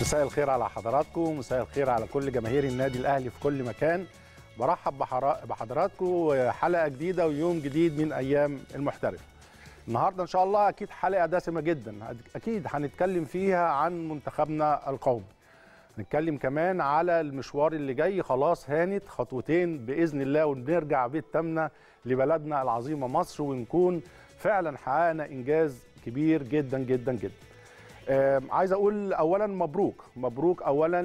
مساء الخير على حضراتكم مساء الخير على كل جماهير النادي الاهلي في كل مكان برحب بحرا- بحضراتكم حلقه جديده ويوم جديد من ايام المحترف النهارده ان شاء الله اكيد حلقه دسمه جدا اكيد هنتكلم فيها عن منتخبنا القومي نتكلم كمان على المشوار اللي جاي خلاص هانت خطوتين باذن الله ونرجع بالتامنه لبلدنا العظيمه مصر ونكون فعلا حققنا انجاز كبير جدا جدا جدا آه، عايز اقول اولا مبروك مبروك اولا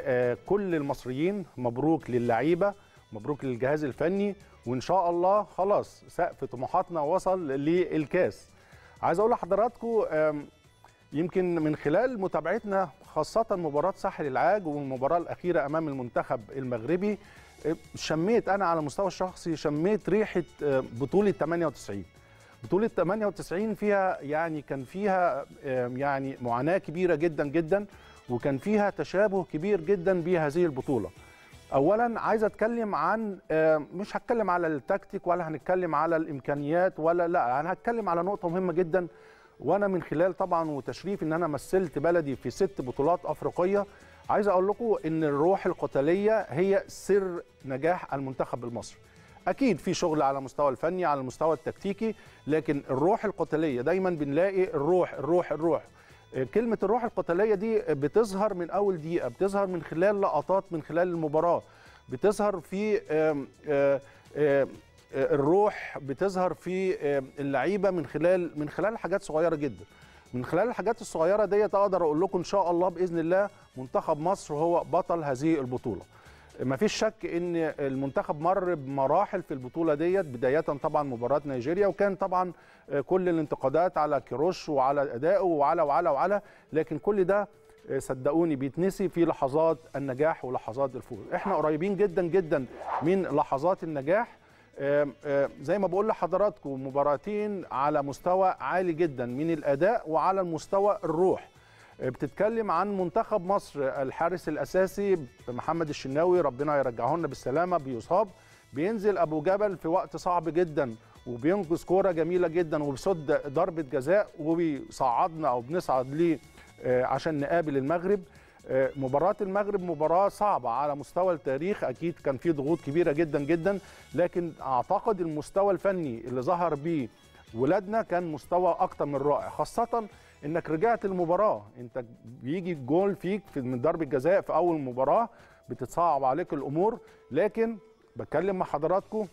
لكل المصريين مبروك للعيبه مبروك للجهاز الفني وان شاء الله خلاص سقف طموحاتنا وصل للكاس عايز اقول لحضراتكم آم، يمكن من خلال متابعتنا خاصة مباراة ساحل العاج والمباراة الأخيرة أمام المنتخب المغربي آه، شميت أنا على المستوى الشخصي شميت ريحة آه، بطولة 98 بطولة 98 فيها يعني كان فيها آم، يعني معاناة كبيرة جدا جدا وكان فيها تشابه كبير جدا بهذه البطولة اولا عايز اتكلم عن آم، مش هتكلم على التكتيك ولا هنتكلم على الامكانيات ولا لا انا هتكلم على نقطه مهمه جدا وانا من خلال طبعا وتشريف ان انا مثلت بلدي في ست بطولات افريقيه عايز اقول لكم ان الروح القتاليه هي سر نجاح المنتخب المصري اكيد في شغل على المستوى الفني على المستوى التكتيكي لكن الروح القتاليه دايما بنلاقي الروح الروح الروح كلمة الروح القتالية دي بتظهر من أول دقيقة بتظهر من خلال لقطات من خلال المباراة بتظهر في آم، آه، آه، آه، الروح بتظهر في آم، اللعيبة من خلال من خلال حاجات صغيرة جدا من خلال الحاجات الصغيرة ديت أقدر أقول لكم إن شاء الله بإذن الله منتخب مصر هو بطل هذه البطولة ما فيش شك ان المنتخب مر بمراحل في البطوله ديت بدايه طبعا مباراه نيجيريا وكان طبعا كل الانتقادات على كيروش وعلى ادائه وعلى وعلى وعلى لكن كل ده صدقوني بيتنسي في لحظات النجاح ولحظات الفوز احنا قريبين جدا جدا من لحظات النجاح آم، آم، زي ما بقول لحضراتكم مباراتين على مستوى عالي جدا من الاداء وعلى المستوى الروح بتتكلم عن منتخب مصر الحارس الاساسي محمد الشناوي ربنا يرجعه لنا بالسلامه بيصاب بينزل ابو جبل في وقت صعب جدا وبينقذ كوره جميله جدا وبيصد ضربه جزاء وبيصعدنا او بنصعد ليه آه، عشان نقابل المغرب آه، مباراة المغرب مباراة صعبة على مستوى التاريخ أكيد كان في ضغوط كبيرة جدا جدا لكن أعتقد المستوى الفني اللي ظهر بيه ولادنا كان مستوى أكتر من رائع خاصة انك رجعت المباراه انت بيجي جول فيك في من ضربه جزاء في اول مباراه بتتصعب عليك الامور لكن بتكلم مع حضراتكم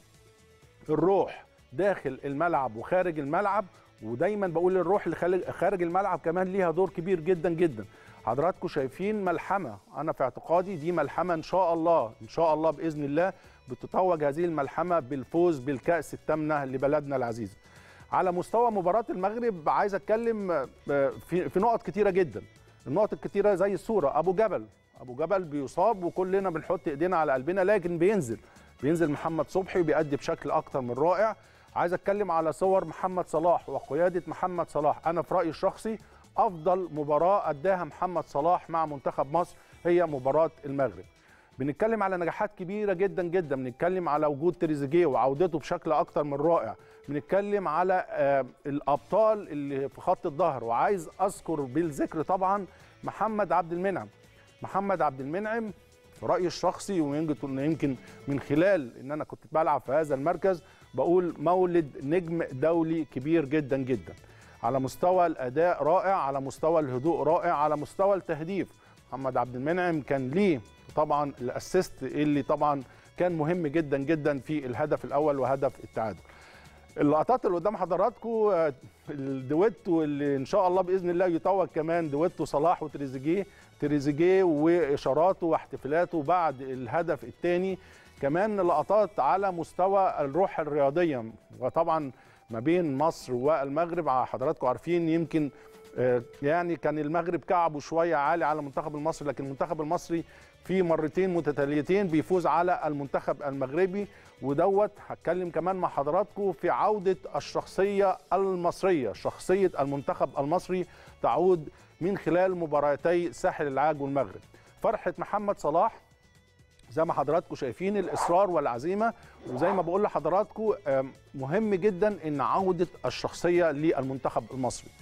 الروح داخل الملعب وخارج الملعب ودايما بقول الروح اللي خارج- خارج الملعب كمان ليها دور كبير جدا جدا حضراتكم شايفين ملحمه انا في اعتقادي دي ملحمه ان شاء الله ان شاء الله باذن الله بتتوج هذه الملحمه بالفوز بالكاس الثامنه لبلدنا العزيزه على مستوى مباراة المغرب عايز اتكلم آه، في في نقط كتيرة جدا النقط الكتيرة زي الصورة ابو جبل ابو جبل بيصاب وكلنا بنحط ايدينا على قلبنا لكن بينزل بينزل محمد صبحي وبيأدي بشكل اكتر من رائع عايز اتكلم على صور محمد صلاح وقيادة محمد صلاح انا في رأيي الشخصي افضل مباراة اداها محمد صلاح مع منتخب مصر هي مباراة المغرب بنتكلم على نجاحات كبيره جدا جدا بنتكلم على وجود تريزيجيه وعودته بشكل اكتر من رائع بنتكلم على آه، الابطال اللي في خط الظهر وعايز اذكر بالذكر طبعا محمد عبد المنعم محمد عبد المنعم في رايي الشخصي ويمكن يمكن من خلال ان انا كنت بلعب في هذا المركز بقول مولد نجم دولي كبير جدا جدا على مستوى الاداء رائع على مستوى الهدوء رائع على مستوى التهديف محمد عبد المنعم كان ليه طبعا الاسيست اللي طبعا كان مهم جدا جدا في الهدف الاول وهدف التعادل اللقطات اللي قدام حضراتكم آه، الدويتو اللي ان شاء الله باذن الله يتوج كمان دويتو صلاح وتريزيجيه تريزيجيه واشاراته واحتفالاته بعد الهدف الثاني كمان لقطات على مستوى الروح الرياضيه وطبعا ما بين مصر والمغرب حضراتكم عارفين يمكن آه، يعني كان المغرب كعبه شويه عالي على المنتخب المصري لكن المنتخب المصري في مرتين متتاليتين بيفوز على المنتخب المغربي ودوت هتكلم كمان مع حضراتكم في عوده الشخصيه المصريه شخصيه المنتخب المصري تعود من خلال مباراتي ساحل العاج والمغرب فرحه محمد صلاح زي ما حضراتكم شايفين الاصرار والعزيمه وزي ما بقول لحضراتكم آم، مهم جدا ان عوده الشخصيه للمنتخب المصري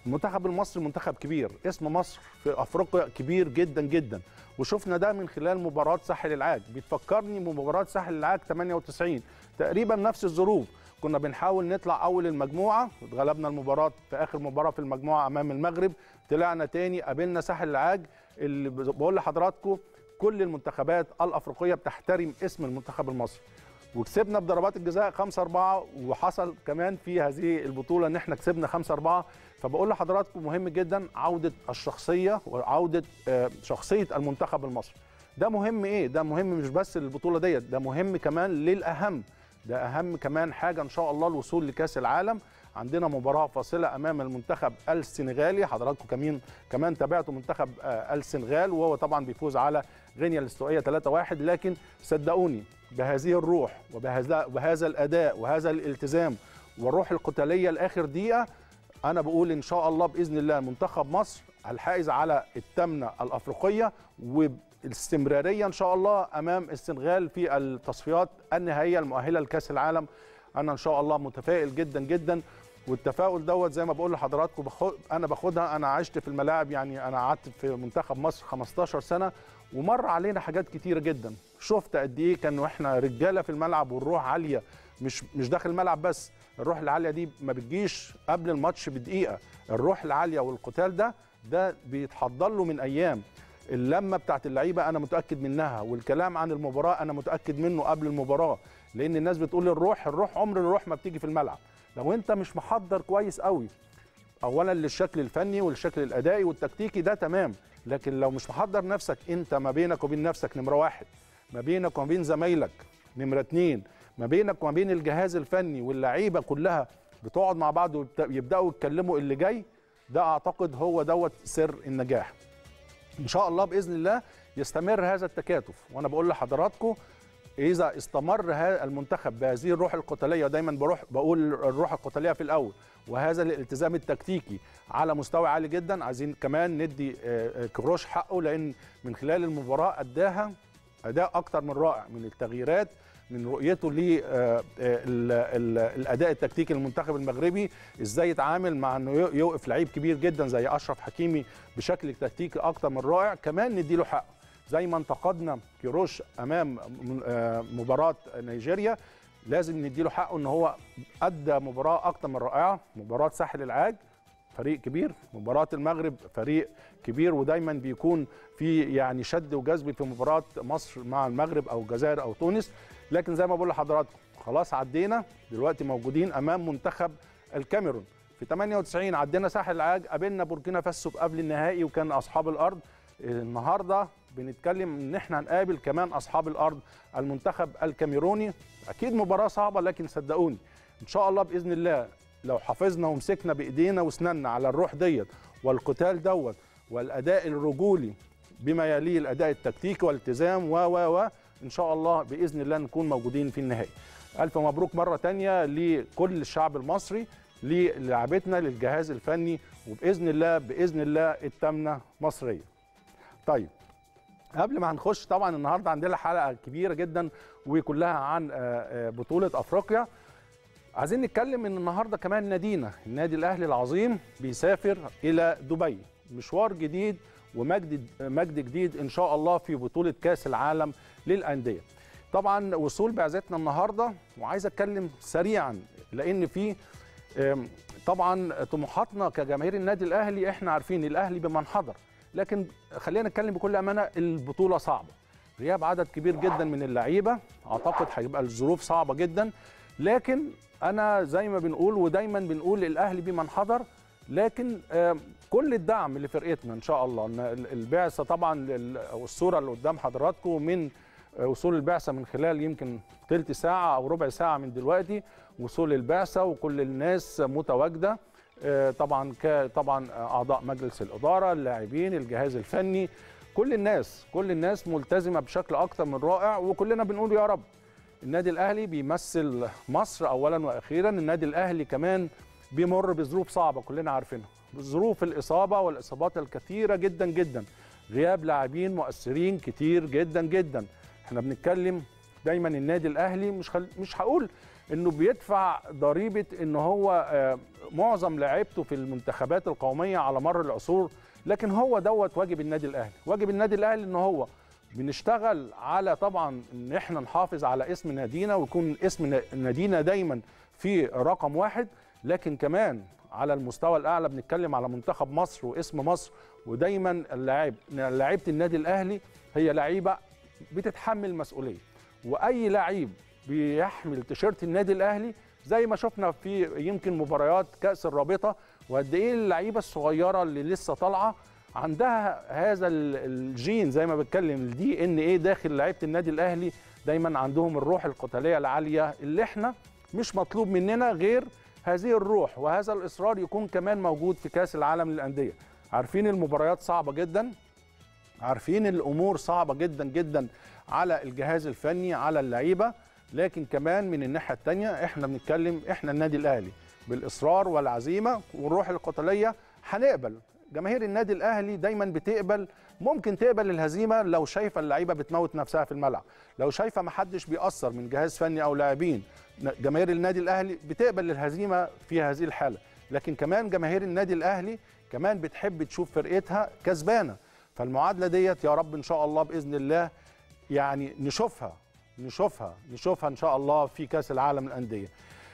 المنتخب المصري منتخب كبير اسم مصر في افريقيا كبير جدا جدا وشفنا ده من خلال مباراه ساحل العاج بتفكرني بمباراه ساحل العاج 98 تقريبا نفس الظروف كنا بنحاول نطلع اول المجموعه اتغلبنا المباراه في اخر مباراه في المجموعه امام المغرب طلعنا تاني قابلنا ساحل العاج اللي بقول لحضراتكم كل المنتخبات الافريقيه بتحترم اسم المنتخب المصري وكسبنا بضربات الجزاء 5 4 وحصل كمان في هذه البطوله ان احنا كسبنا 5 4 فبقول لحضراتكم مهم جدا عوده الشخصيه وعوده شخصيه المنتخب المصري ده مهم ايه ده مهم مش بس للبطوله ديت ده مهم كمان للاهم ده اهم كمان حاجه ان شاء الله الوصول لكاس العالم عندنا مباراه فاصله امام المنتخب السنغالي حضراتكم كمان كمان تابعتوا منتخب السنغال وهو طبعا بيفوز على غينيا الاستوائيه 3-1 لكن صدقوني بهذه الروح وبهذا وهذا الاداء وهذا الالتزام والروح القتاليه لاخر دقيقه انا بقول ان شاء الله باذن الله منتخب مصر الحائز على الثامنه الافريقيه والاستمراريه ان شاء الله امام السنغال في التصفيات النهائيه المؤهله لكاس العالم انا ان شاء الله متفائل جدا جدا والتفاؤل دوت زي ما بقول لحضراتكم بخد انا باخدها انا عشت في الملاعب يعني انا قعدت في منتخب مصر 15 سنه ومر علينا حاجات كتيره جدا شفت قد ايه كانوا احنا رجاله في الملعب والروح عاليه مش مش داخل الملعب بس الروح العاليه دي ما بتجيش قبل الماتش بدقيقه الروح العاليه والقتال ده ده بيتحضر له من ايام اللمه بتاعت اللعيبه انا متاكد منها والكلام عن المباراه انا متاكد منه قبل المباراه لان الناس بتقول الروح الروح عمر الروح ما بتيجي في الملعب لو انت مش محضر كويس قوي اولا للشكل الفني والشكل الادائي والتكتيكي ده تمام لكن لو مش محضر نفسك انت ما بينك وبين نفسك نمره واحد ما بينك وما بين زمايلك نمره اتنين ما بينك وما بين الجهاز الفني واللعيبه كلها بتقعد مع بعض ويبداوا يتكلموا اللي جاي ده اعتقد هو دوت سر النجاح ان شاء الله باذن الله يستمر هذا التكاتف وانا بقول لحضراتكم اذا استمر هذا المنتخب بهذه الروح القتاليه ودايما بروح بقول الروح القتاليه في الاول وهذا الالتزام التكتيكي على مستوى عالي جدا عايزين كمان ندي كروش حقه لان من خلال المباراه اداها اداء اكتر من رائع من التغييرات من رؤيته للاداء التكتيكي للمنتخب المغربي ازاي يتعامل مع انه يوقف لعيب كبير جدا زي اشرف حكيمي بشكل تكتيكي اكتر من رائع كمان نديله حقه زي ما انتقدنا كيروش امام مباراه نيجيريا لازم نديله حقه ان هو ادى مباراه اكتر من رائعه مباراه ساحل العاج فريق كبير مباراه المغرب فريق كبير ودايما بيكون في يعني شد وجذب في مباراه مصر مع المغرب او الجزائر او تونس لكن زي ما بقول لحضراتكم خلاص عدينا دلوقتي موجودين امام منتخب الكاميرون في 98 عدينا ساحل العاج قابلنا بوركينا فاسو قبل النهائي وكان اصحاب الارض النهارده بنتكلم ان احنا هنقابل كمان اصحاب الارض المنتخب الكاميروني اكيد مباراه صعبه لكن صدقوني ان شاء الله باذن الله لو حافظنا ومسكنا بايدينا واسناننا على الروح ديت والقتال دوت والاداء الرجولي بما يليه الاداء التكتيكي والالتزام و و و ان شاء الله باذن الله نكون موجودين في النهائي الف مبروك مره تانية لكل الشعب المصري للاعبتنا للجهاز الفني وباذن الله باذن الله التامنه مصريه طيب قبل ما هنخش طبعا النهارده عندنا حلقه كبيره جدا وكلها عن بطوله افريقيا عايزين نتكلم ان النهارده كمان نادينا النادي الاهلي العظيم بيسافر الى دبي مشوار جديد ومجد مجد جديد ان شاء الله في بطوله كاس العالم للانديه طبعا وصول بعثتنا النهارده وعايز اتكلم سريعا لان في طبعا طموحاتنا كجماهير النادي الاهلي احنا عارفين الاهلي بمن حضر لكن خلينا نتكلم بكل امانه البطوله صعبه غياب عدد كبير جدا من اللعيبه اعتقد هيبقى الظروف صعبه جدا لكن انا زي ما بنقول ودايما بنقول الاهلي بمن حضر لكن كل الدعم لفرقتنا ان شاء الله البعثه طبعا الصوره اللي قدام حضراتكم من وصول البعثه من خلال يمكن ثلث ساعه او ربع ساعه من دلوقتي وصول البعثه وكل الناس متواجده طبعا طبعا اعضاء مجلس الاداره اللاعبين الجهاز الفني كل الناس كل الناس ملتزمه بشكل اكتر من رائع وكلنا بنقول يا رب النادي الاهلي بيمثل مصر اولا واخيرا النادي الاهلي كمان بيمر بظروف صعبه كلنا عارفينها ظروف الاصابه والاصابات الكثيره جدا جدا غياب لاعبين مؤثرين كتير جدا جدا احنا بنتكلم دايما النادي الاهلي مش خل... مش هقول انه بيدفع ضريبه ان هو آه، معظم لعيبته في المنتخبات القوميه على مر العصور لكن هو دوت واجب النادي الاهلي واجب النادي الاهلي ان هو بنشتغل على طبعا ان احنا نحافظ على اسم نادينا ويكون اسم نادينا دايما في رقم واحد لكن كمان على المستوى الاعلى بنتكلم على منتخب مصر واسم مصر ودايما اللاعب لعيبه النادي الاهلي هي لعيبه بتتحمل مسؤوليه واي لعيب بيحمل تيشيرت النادي الاهلي زي ما شفنا في يمكن مباريات كاس الرابطه وقد ايه اللعيبه الصغيره اللي لسه طالعه عندها هذا الجين زي ما بتكلم الدي ان ايه داخل لعيبه النادي الاهلي دايما عندهم الروح القتاليه العاليه اللي احنا مش مطلوب مننا غير هذه الروح وهذا الاصرار يكون كمان موجود في كاس العالم للانديه عارفين المباريات صعبه جدا عارفين الامور صعبه جدا جدا على الجهاز الفني على اللعيبه لكن كمان من الناحيه الثانيه احنا بنتكلم احنا النادي الاهلي بالاصرار والعزيمه والروح القتاليه هنقبل جماهير النادي الاهلي دايما بتقبل ممكن تقبل الهزيمه لو شايفه اللعيبه بتموت نفسها في الملعب لو شايفه ما حدش بيأثر من جهاز فني او لاعبين جماهير النادي الاهلي بتقبل الهزيمه في هذه الحاله لكن كمان جماهير النادي الاهلي كمان بتحب تشوف فرقتها كسبانه فالمعادله ديت يا رب ان شاء الله باذن الله يعني نشوفها نشوفها نشوفها ان شاء الله في كاس العالم للانديه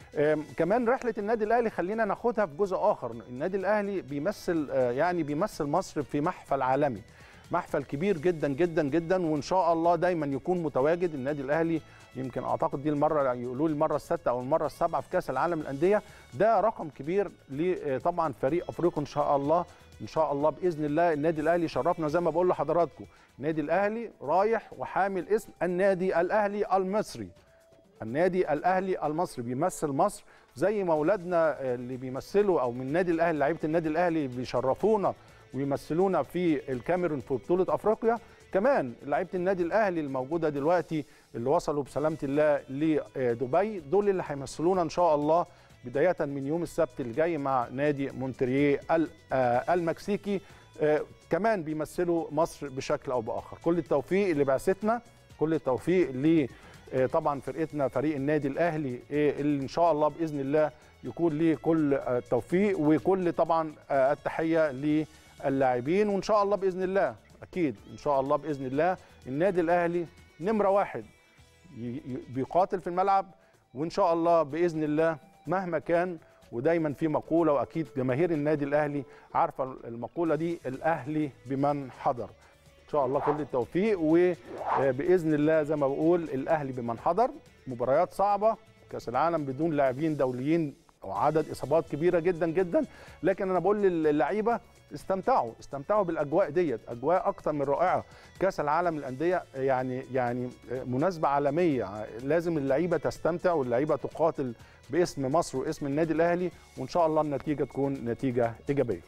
كمان رحله النادي الاهلي خلينا ناخدها في جزء اخر النادي الاهلي بيمثل يعني بيمثل مصر في محفل عالمي محفل كبير جدا جدا جدا وان شاء الله دايما يكون متواجد النادي الاهلي يمكن اعتقد دي المره يقولوا لي المره السادسه او المره السابعه في كاس العالم للانديه ده رقم كبير طبعا فريق افريقيا ان شاء الله ان شاء الله باذن الله النادي الاهلي شرفنا زي ما بقول لحضراتكم النادي الاهلي رايح وحامل اسم النادي الاهلي المصري النادي الاهلي المصري بيمثل مصر زي ما اولادنا اللي بيمثلوا او من النادي الاهلي لعيبه النادي الاهلي بيشرفونا ويمثلونا في الكاميرون في بطوله افريقيا كمان لعيبه النادي الاهلي الموجوده دلوقتي اللي وصلوا بسلامه الله لدبي دول اللي هيمثلونا ان شاء الله بدايه من يوم السبت الجاي مع نادي مونترييه المكسيكي كمان بيمثلوا مصر بشكل او باخر كل التوفيق لبعثتنا كل التوفيق ل طبعا فرقتنا فريق النادي الاهلي اللي ان شاء الله باذن الله يكون ليه كل التوفيق وكل طبعا التحيه للاعبين وان شاء الله باذن الله اكيد ان شاء الله باذن الله النادي الاهلي نمره واحد بيقاتل في الملعب وان شاء الله باذن الله مهما كان ودايما في مقوله واكيد جماهير النادي الاهلي عارفه المقوله دي الاهلي بمن حضر ان شاء الله كل التوفيق وباذن الله زي ما بقول الاهلي بمن حضر مباريات صعبه كاس العالم بدون لاعبين دوليين وعدد اصابات كبيره جدا جدا لكن انا بقول للعيبه استمتعوا استمتعوا بالاجواء ديت اجواء اكثر من رائعه كاس العالم للانديه يعني يعني مناسبه عالميه لازم اللعيبه تستمتع واللعيبه تقاتل باسم مصر واسم النادي الاهلي وان شاء الله النتيجه تكون نتيجه ايجابيه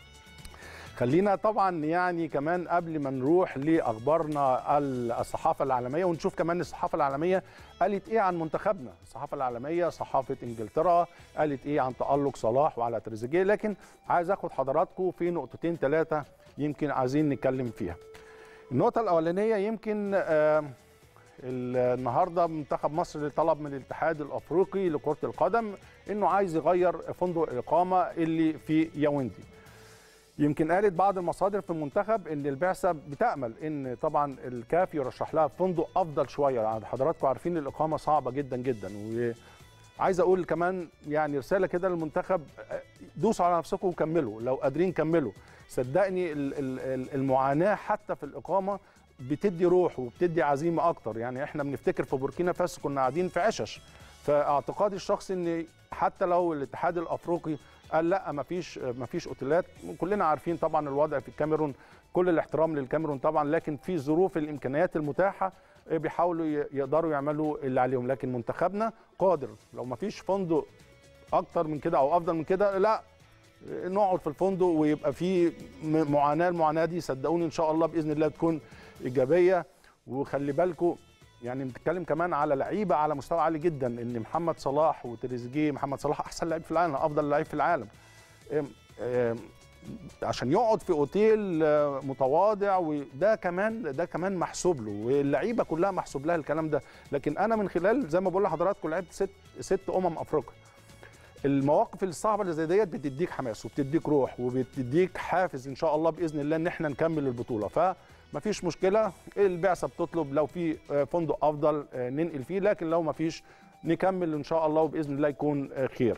خلينا طبعا يعني كمان قبل ما نروح لاخبارنا الصحافه العالميه ونشوف كمان الصحافه العالميه قالت ايه عن منتخبنا الصحافه العالميه صحافه انجلترا قالت ايه عن تالق صلاح وعلى تريزيجيه لكن عايز اخد حضراتكم في نقطتين ثلاثه يمكن عايزين نتكلم فيها النقطه الاولانيه يمكن آه النهارده منتخب مصر اللي طلب من الاتحاد الافريقي لكره القدم انه عايز يغير فندق الاقامه اللي في ياوندي يمكن قالت بعض المصادر في المنتخب ان البعثه بتامل ان طبعا الكاف يرشح لها فندق افضل شويه يعني حضراتكم عارفين الاقامه صعبه جدا جدا وعايز اقول كمان يعني رساله كده للمنتخب دوسوا على نفسكم وكملوا لو قادرين كملوا صدقني المعاناه حتى في الاقامه بتدي روح وبتدي عزيمه اكتر يعني احنا بنفتكر في بوركينا فاسو كنا قاعدين في عشش فاعتقادي الشخصي ان حتى لو الاتحاد الافريقي قال لا مفيش مفيش اوتيلات كلنا عارفين طبعا الوضع في الكاميرون كل الاحترام للكاميرون طبعا لكن في ظروف الامكانيات المتاحه بيحاولوا يقدروا يعملوا اللي عليهم لكن منتخبنا قادر لو مفيش فندق اكتر من كده او افضل من كده لا نقعد في الفندق ويبقى في معاناه المعاناه دي صدقوني ان شاء الله باذن الله تكون ايجابيه وخلي بالكم يعني بنتكلم كمان على لعيبه على مستوى عالي جدا ان محمد صلاح وتريزيجيه محمد صلاح احسن لعيب في العالم افضل لعيب في العالم عشان يقعد في اوتيل آه، متواضع وده كمان ده كمان محسوب له واللعيبه كلها محسوب لها الكلام ده لكن انا من خلال زي ما بقول لحضراتكم لعبت ست ست امم افريقيا المواقف الصعبه اللي زي ديت بتديك حماس وبتديك روح وبتديك حافز ان شاء الله باذن الله ان احنا نكمل البطوله فمفيش مشكله البعثه بتطلب لو في آه، فندق افضل آه، ننقل فيه لكن لو مفيش نكمل ان شاء الله وباذن الله يكون آه، خير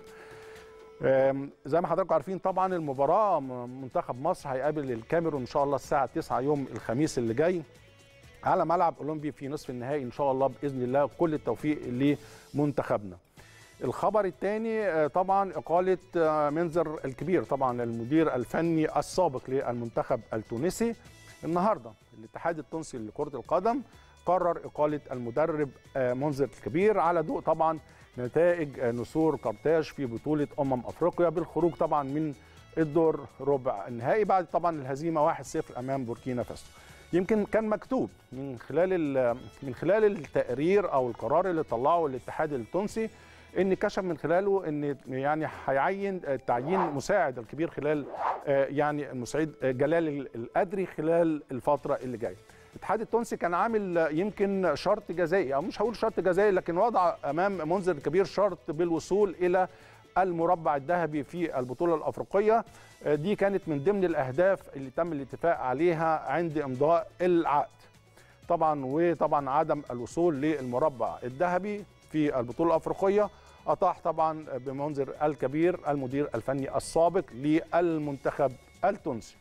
آم، زي ما حضراتكم عارفين طبعا المباراه م- منتخب مصر هيقابل الكاميرون ان شاء الله الساعه 9 يوم الخميس اللي جاي على ملعب اولمبي في نصف النهائي ان شاء الله باذن الله كل التوفيق لمنتخبنا الخبر الثاني طبعا اقاله آه، منذر الكبير طبعا المدير الفني السابق للمنتخب التونسي النهارده الاتحاد التونسي لكره القدم قرر اقاله المدرب آه، منذر الكبير على ضوء طبعا نتائج آه، نسور قرطاج في بطوله امم افريقيا بالخروج طبعا من الدور ربع النهائي بعد طبعا الهزيمه 1-0 امام بوركينا فاسو يمكن كان مكتوب من خلال ال- من خلال التقرير او القرار اللي طلعه الاتحاد التونسي ان كشف من خلاله ان يعني هيعين آه، تعيين مساعد الكبير خلال آه، يعني المساعد آه، جلال ال- القدري خلال الفتره اللي جايه. الاتحاد التونسي كان عامل آه، يمكن شرط جزائي او مش هقول شرط جزائي لكن وضع امام منذر الكبير شرط بالوصول الى المربع الذهبي في البطوله الافريقيه آه، دي كانت من ضمن الاهداف اللي تم الاتفاق عليها عند امضاء العقد. طبعا وطبعا عدم الوصول للمربع الذهبي في البطوله الافريقيه اطاح طبعا بمنذر الكبير المدير الفني السابق للمنتخب التونسي.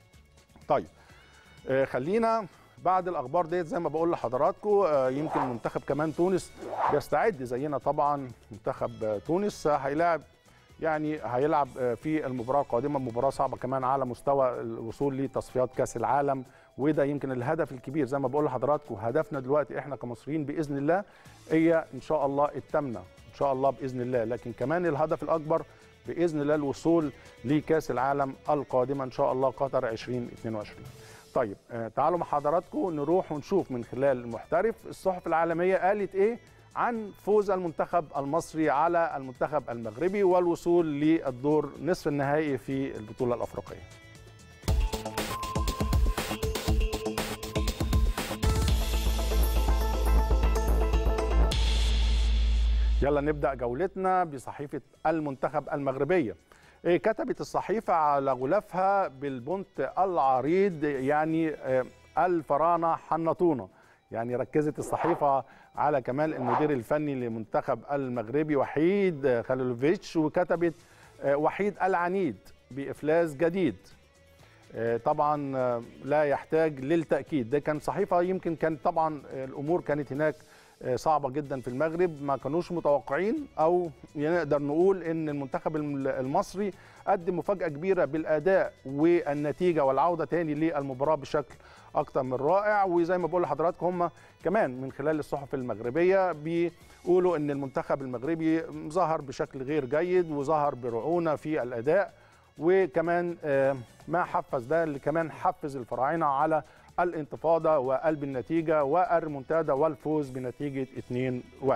طيب آه، خلينا بعد الاخبار ديت زي ما بقول لحضراتكم آه، يمكن منتخب كمان تونس بيستعد زينا طبعا منتخب آه، تونس آه، هيلاعب يعني هيلعب آه، في المباراه القادمه مباراه صعبه كمان على مستوى الوصول لتصفيات كاس العالم وده يمكن الهدف الكبير زي ما بقول لحضراتكم هدفنا دلوقتي احنا كمصريين باذن الله هي ان شاء الله التامنه ان شاء الله باذن الله لكن كمان الهدف الاكبر باذن الله الوصول لكاس العالم القادمه ان شاء الله قطر 2022 طيب آه، تعالوا مع حضراتكم نروح ونشوف من خلال المحترف الصحف العالميه قالت ايه عن فوز المنتخب المصري على المنتخب المغربي والوصول للدور نصف النهائي في البطوله الافريقيه يلا نبدا جولتنا بصحيفه المنتخب المغربيه إيه، كتبت الصحيفه على غلافها بالبنط العريض يعني آه، الفراعنه حنطونا يعني ركزت الصحيفه على كمال المدير الفني لمنتخب المغربي وحيد آه، خليلوفيتش وكتبت آه، وحيد العنيد بافلاس جديد آه، طبعا آه، لا يحتاج للتاكيد ده كان صحيفه يمكن كان طبعا آه، الامور كانت هناك آه، صعبه جدا في المغرب ما كانوش متوقعين او نقدر نقول ان المنتخب الم- المصري قدم مفاجاه كبيره بالاداء والنتيجه والعوده تاني للمباراه بشكل اكتر من رائع وزي ما بقول لحضراتكم هم كمان من خلال الصحف المغربيه بيقولوا ان المنتخب المغربي ظهر بشكل غير جيد وظهر برعونه في الاداء وكمان آه، ما حفز ده اللي كمان حفز الفراعنه على الانتفاضه وقلب النتيجه والريمونتادا والفوز بنتيجه 2-1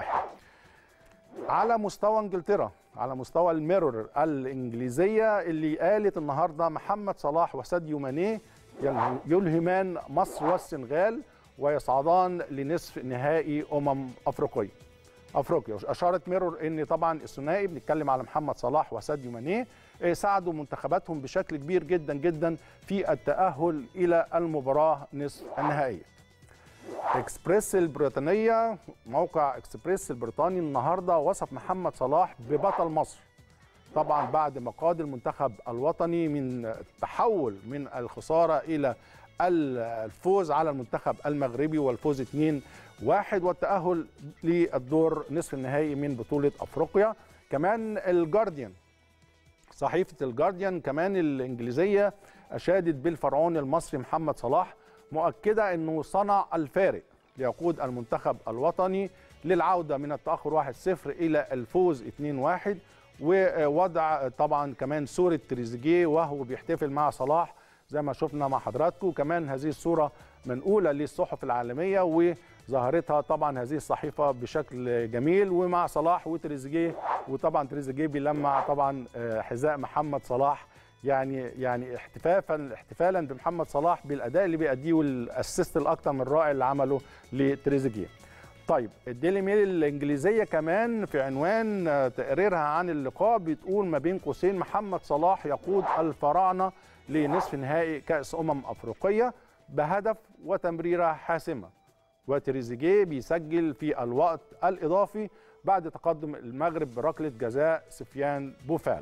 على مستوى انجلترا على مستوى الميرور الانجليزيه اللي قالت النهارده محمد صلاح وساديو ماني يلهمان مصر والسنغال ويصعدان لنصف نهائي امم افريقيه افريقيا اشارت ميرور ان طبعا الثنائي بنتكلم على محمد صلاح وساديو ماني آه، ساعدوا منتخباتهم بشكل كبير جدا جدا في التاهل الى المباراه نصف النهائيه اكسبريس البريطانيه موقع اكسبريس البريطاني النهارده وصف محمد صلاح ببطل مصر طبعا بعد ما قاد المنتخب الوطني من التحول من الخساره الى الفوز على المنتخب المغربي والفوز 2 واحد والتأهل للدور نصف النهائي من بطولة أفريقيا كمان الجارديان صحيفة الجارديان كمان الإنجليزية أشادت بالفرعون المصري محمد صلاح مؤكدة أنه صنع الفارق ليقود المنتخب الوطني للعودة من التأخر 1-0 إلى الفوز 2-1 ووضع طبعا كمان صورة تريزيجيه وهو بيحتفل مع صلاح زي ما شفنا مع حضراتكم كمان هذه الصورة منقولة للصحف العالمية وظهرتها طبعا هذه الصحيفة بشكل جميل ومع صلاح وتريزيجيه وطبعا تريزيجيه بيلمع طبعا آه، حذاء محمد صلاح يعني يعني احتفافا احتفالا بمحمد صلاح بالاداء اللي بيأديه والاسيست الاكثر من رائع اللي عمله لتريزيجيه طيب الديلي ميل الانجليزيه كمان في عنوان تقريرها عن اللقاء بتقول ما بين قوسين محمد صلاح يقود الفراعنه لنصف نهائي كاس امم افريقيه بهدف وتمريره حاسمه وتريزيجيه بيسجل في الوقت الاضافي بعد تقدم المغرب بركله جزاء سفيان بوفال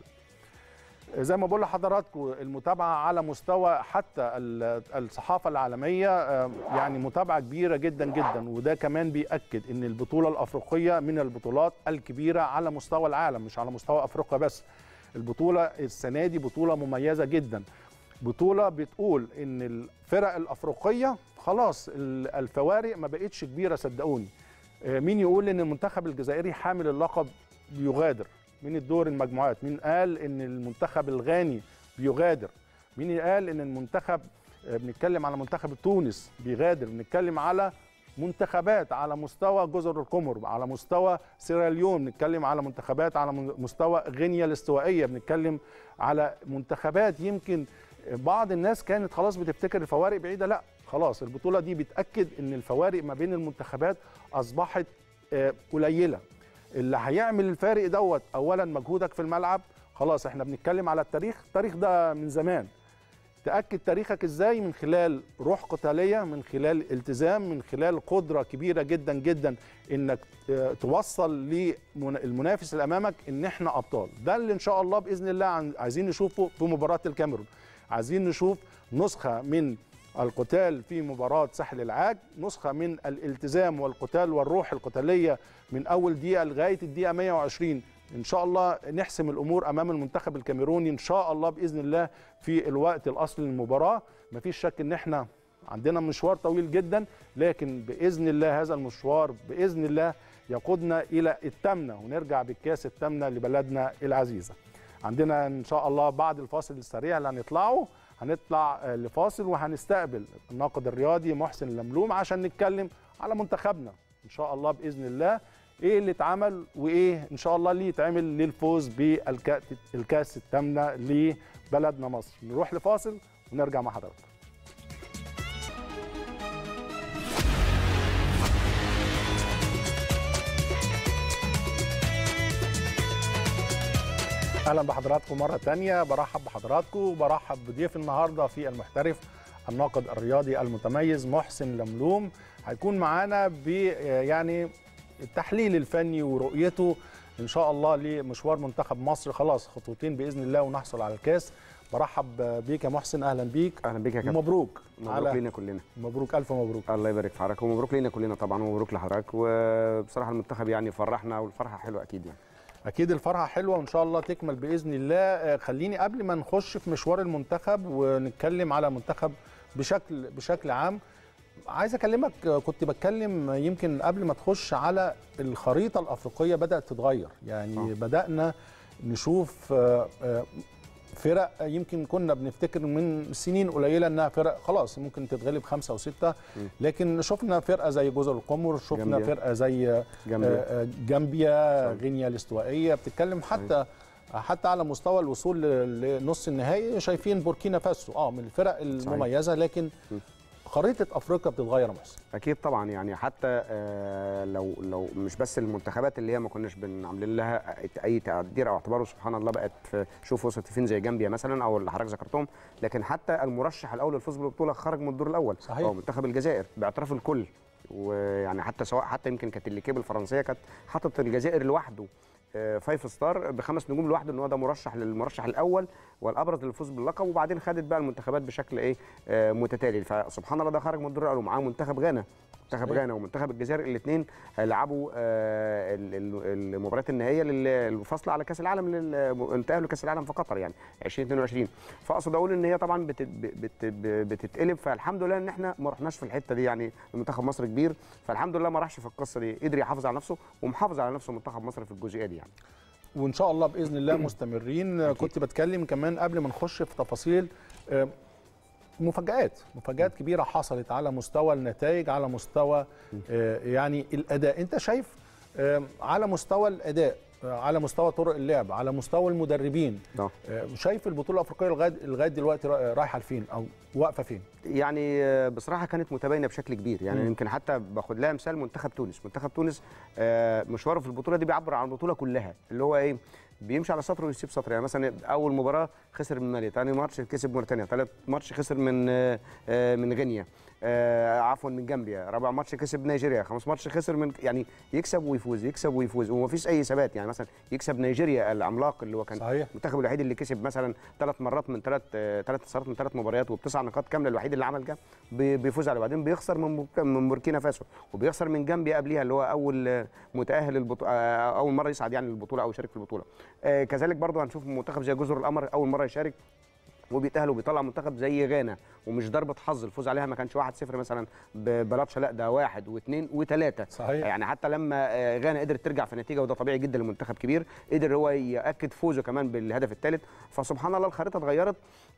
زي ما بقول لحضراتكم المتابعه على مستوى حتى الصحافه العالميه يعني متابعه كبيره جدا جدا وده كمان بياكد ان البطوله الافريقيه من البطولات الكبيره على مستوى العالم مش على مستوى افريقيا بس البطوله السنه دي بطوله مميزه جدا بطوله بتقول ان الفرق الافريقيه خلاص الفوارق ما بقتش كبيره صدقوني مين يقول ان المنتخب الجزائري حامل اللقب بيغادر من الدور المجموعات مين قال ان المنتخب الغاني بيغادر مين قال ان المنتخب بنتكلم على منتخب تونس بيغادر بنتكلم على منتخبات على مستوى جزر القمر على مستوى سيراليون بنتكلم على منتخبات على مستوى غينيا الاستوائيه بنتكلم على منتخبات يمكن بعض الناس كانت خلاص بتفتكر الفوارق بعيده لا خلاص البطوله دي بتاكد ان الفوارق ما بين المنتخبات اصبحت قليله اللي هيعمل الفارق دوت اولا مجهودك في الملعب خلاص احنا بنتكلم على التاريخ التاريخ ده من زمان تاكد تاريخك ازاي من خلال روح قتاليه من خلال التزام من خلال قدره كبيره جدا جدا انك توصل للمنافس اللي امامك ان احنا ابطال ده اللي ان شاء الله باذن الله عايزين نشوفه في مباراه الكاميرون عايزين نشوف نسخه من القتال في مباراة ساحل العاج نسخة من الالتزام والقتال والروح القتالية من أول دقيقة لغاية الدقيقة 120 إن شاء الله نحسم الأمور أمام المنتخب الكاميروني إن شاء الله بإذن الله في الوقت الأصلي للمباراة مفيش شك إن إحنا عندنا مشوار طويل جدا لكن بإذن الله هذا المشوار بإذن الله يقودنا إلى التامنة ونرجع بالكاس التامنة لبلدنا العزيزة عندنا إن شاء الله بعد الفاصل السريع اللي هنطلعه هنطلع لفاصل وهنستقبل الناقد الرياضي محسن لملوم عشان نتكلم على منتخبنا ان شاء الله باذن الله ايه اللي اتعمل وايه ان شاء الله اللي يتعمل للفوز بالكاس الثامنه لبلدنا مصر نروح لفاصل ونرجع مع حضراتكم اهلا بحضراتكم مره تانية برحب بحضراتكم وبرحب بضيف النهارده في المحترف الناقد الرياضي المتميز محسن لملوم هيكون معانا ب يعني التحليل الفني ورؤيته ان شاء الله لمشوار منتخب مصر خلاص خطوتين باذن الله ونحصل على الكاس برحب بيك يا محسن اهلا بيك اهلا بيك يا كابتن مبروك مبروك لينا كلنا مبروك الف مبروك الله يبارك في حضرتك ومبروك لينا كلنا طبعا ومبروك لحضرتك وبصراحه المنتخب يعني فرحنا والفرحه حلوه اكيد يعني اكيد الفرحه حلوه وان شاء الله تكمل باذن الله خليني قبل ما نخش في مشوار المنتخب ونتكلم على المنتخب بشكل بشكل عام عايز اكلمك كنت بتكلم يمكن قبل ما تخش على الخريطه الافريقيه بدات تتغير يعني أوه. بدانا نشوف فرق يمكن كنا بنفتكر من سنين قليله انها فرق خلاص ممكن تتغلب خمسه وسته لكن شفنا فرقه زي جزر القمر شفنا جنبيا. فرقه زي جنبيا, جنبيا غينيا الاستوائيه بتتكلم حتى حتى على مستوى الوصول لنص النهائي شايفين بوركينا فاسو اه من الفرق المميزه لكن خريطه افريقيا بتتغير محسن اكيد طبعا يعني حتى آه لو لو مش بس المنتخبات اللي هي ما كناش بنعمل لها اي تقدير او اعتبار سبحان الله بقت في شوف وصلت فين زي جامبيا مثلا او اللي حضرتك ذكرتهم لكن حتى المرشح الاول للفوز بالبطوله خرج من الدور الاول صحيح هو منتخب الجزائر باعتراف الكل ويعني حتى سواء حتى يمكن كانت الليكيب الفرنسيه كانت حاطط الجزائر لوحده فايف ستار بخمس نجوم لوحده ان هو ده مرشح للمرشح الاول والابرز للفوز باللقب وبعدين خدت بقى المنتخبات بشكل ايه متتالي فسبحان الله ده خرج من الدور الاول ومعاه منتخب غانا منتخب غانا ومنتخب الجزائر الاثنين هيلعبوا المباريات النهائيه للفصل على كاس العالم انتقلوا لكاس العالم في قطر يعني 2022 فاقصد اقول ان هي طبعا بتتقلب فالحمد لله ان احنا ما رحناش في الحته دي يعني منتخب مصر كبير فالحمد لله ما راحش في القصه دي قدر يحافظ على نفسه ومحافظ على نفسه منتخب مصر في الجزئيه دي يعني وان شاء الله باذن الله مستمرين كنت بتكلم كمان قبل ما نخش في تفاصيل مفاجآت مفاجآت كبيرة حصلت على مستوى النتائج على مستوى يعني الأداء أنت شايف على مستوى الأداء آه، على مستوى طرق اللعب على مستوى المدربين آه. آه، شايف البطوله الافريقيه لغايه لغايه دلوقتي را- رايحه لفين او واقفه فين يعني آه، بصراحه كانت متباينه بشكل كبير يعني مم. يمكن حتى باخد لها مثال منتخب تونس منتخب تونس آه، مشواره في البطوله دي بيعبر عن البطوله كلها اللي هو ايه بيمشي على سطر ويسيب سطر يعني مثلا اول مباراه خسر من مالي ثاني ماتش كسب موريتانيا ثالث ماتش خسر من آه، آه، من غينيا آه، عفوا من جامبيا رابع ماتش كسب نيجيريا خامس ماتش خسر من يعني يكسب ويفوز يكسب ويفوز ومفيش اي ثبات يعني مثلا يكسب نيجيريا العملاق اللي هو كان صحيح المنتخب الوحيد اللي كسب مثلا ثلاث مرات من ثلاث ثلاث انتصارات من ثلاث مباريات وبتسع نقاط كامله الوحيد اللي عمل كده بي- بيفوز عليه بعدين بيخسر من بورك- من بوركينا فاسو وبيخسر من جامبيا قبليها اللي هو اول آه، متاهل البطوله اول مره يصعد يعني للبطوله او يشارك في البطوله آه، كذلك برضو هنشوف منتخب زي جزر القمر اول مره يشارك وبيتاهل وبيطلع منتخب زي غانا ومش ضربه حظ الفوز عليها ما كانش 1-0 مثلا ببلاتشا لا ده واحد واثنين وثلاثه صحيح يعني حتى لما آه، غانا قدرت ترجع في نتيجه وده طبيعي جدا لمنتخب كبير قدر هو ياكد فوزه كمان بالهدف الثالث فسبحان الله الخريطه اتغيرت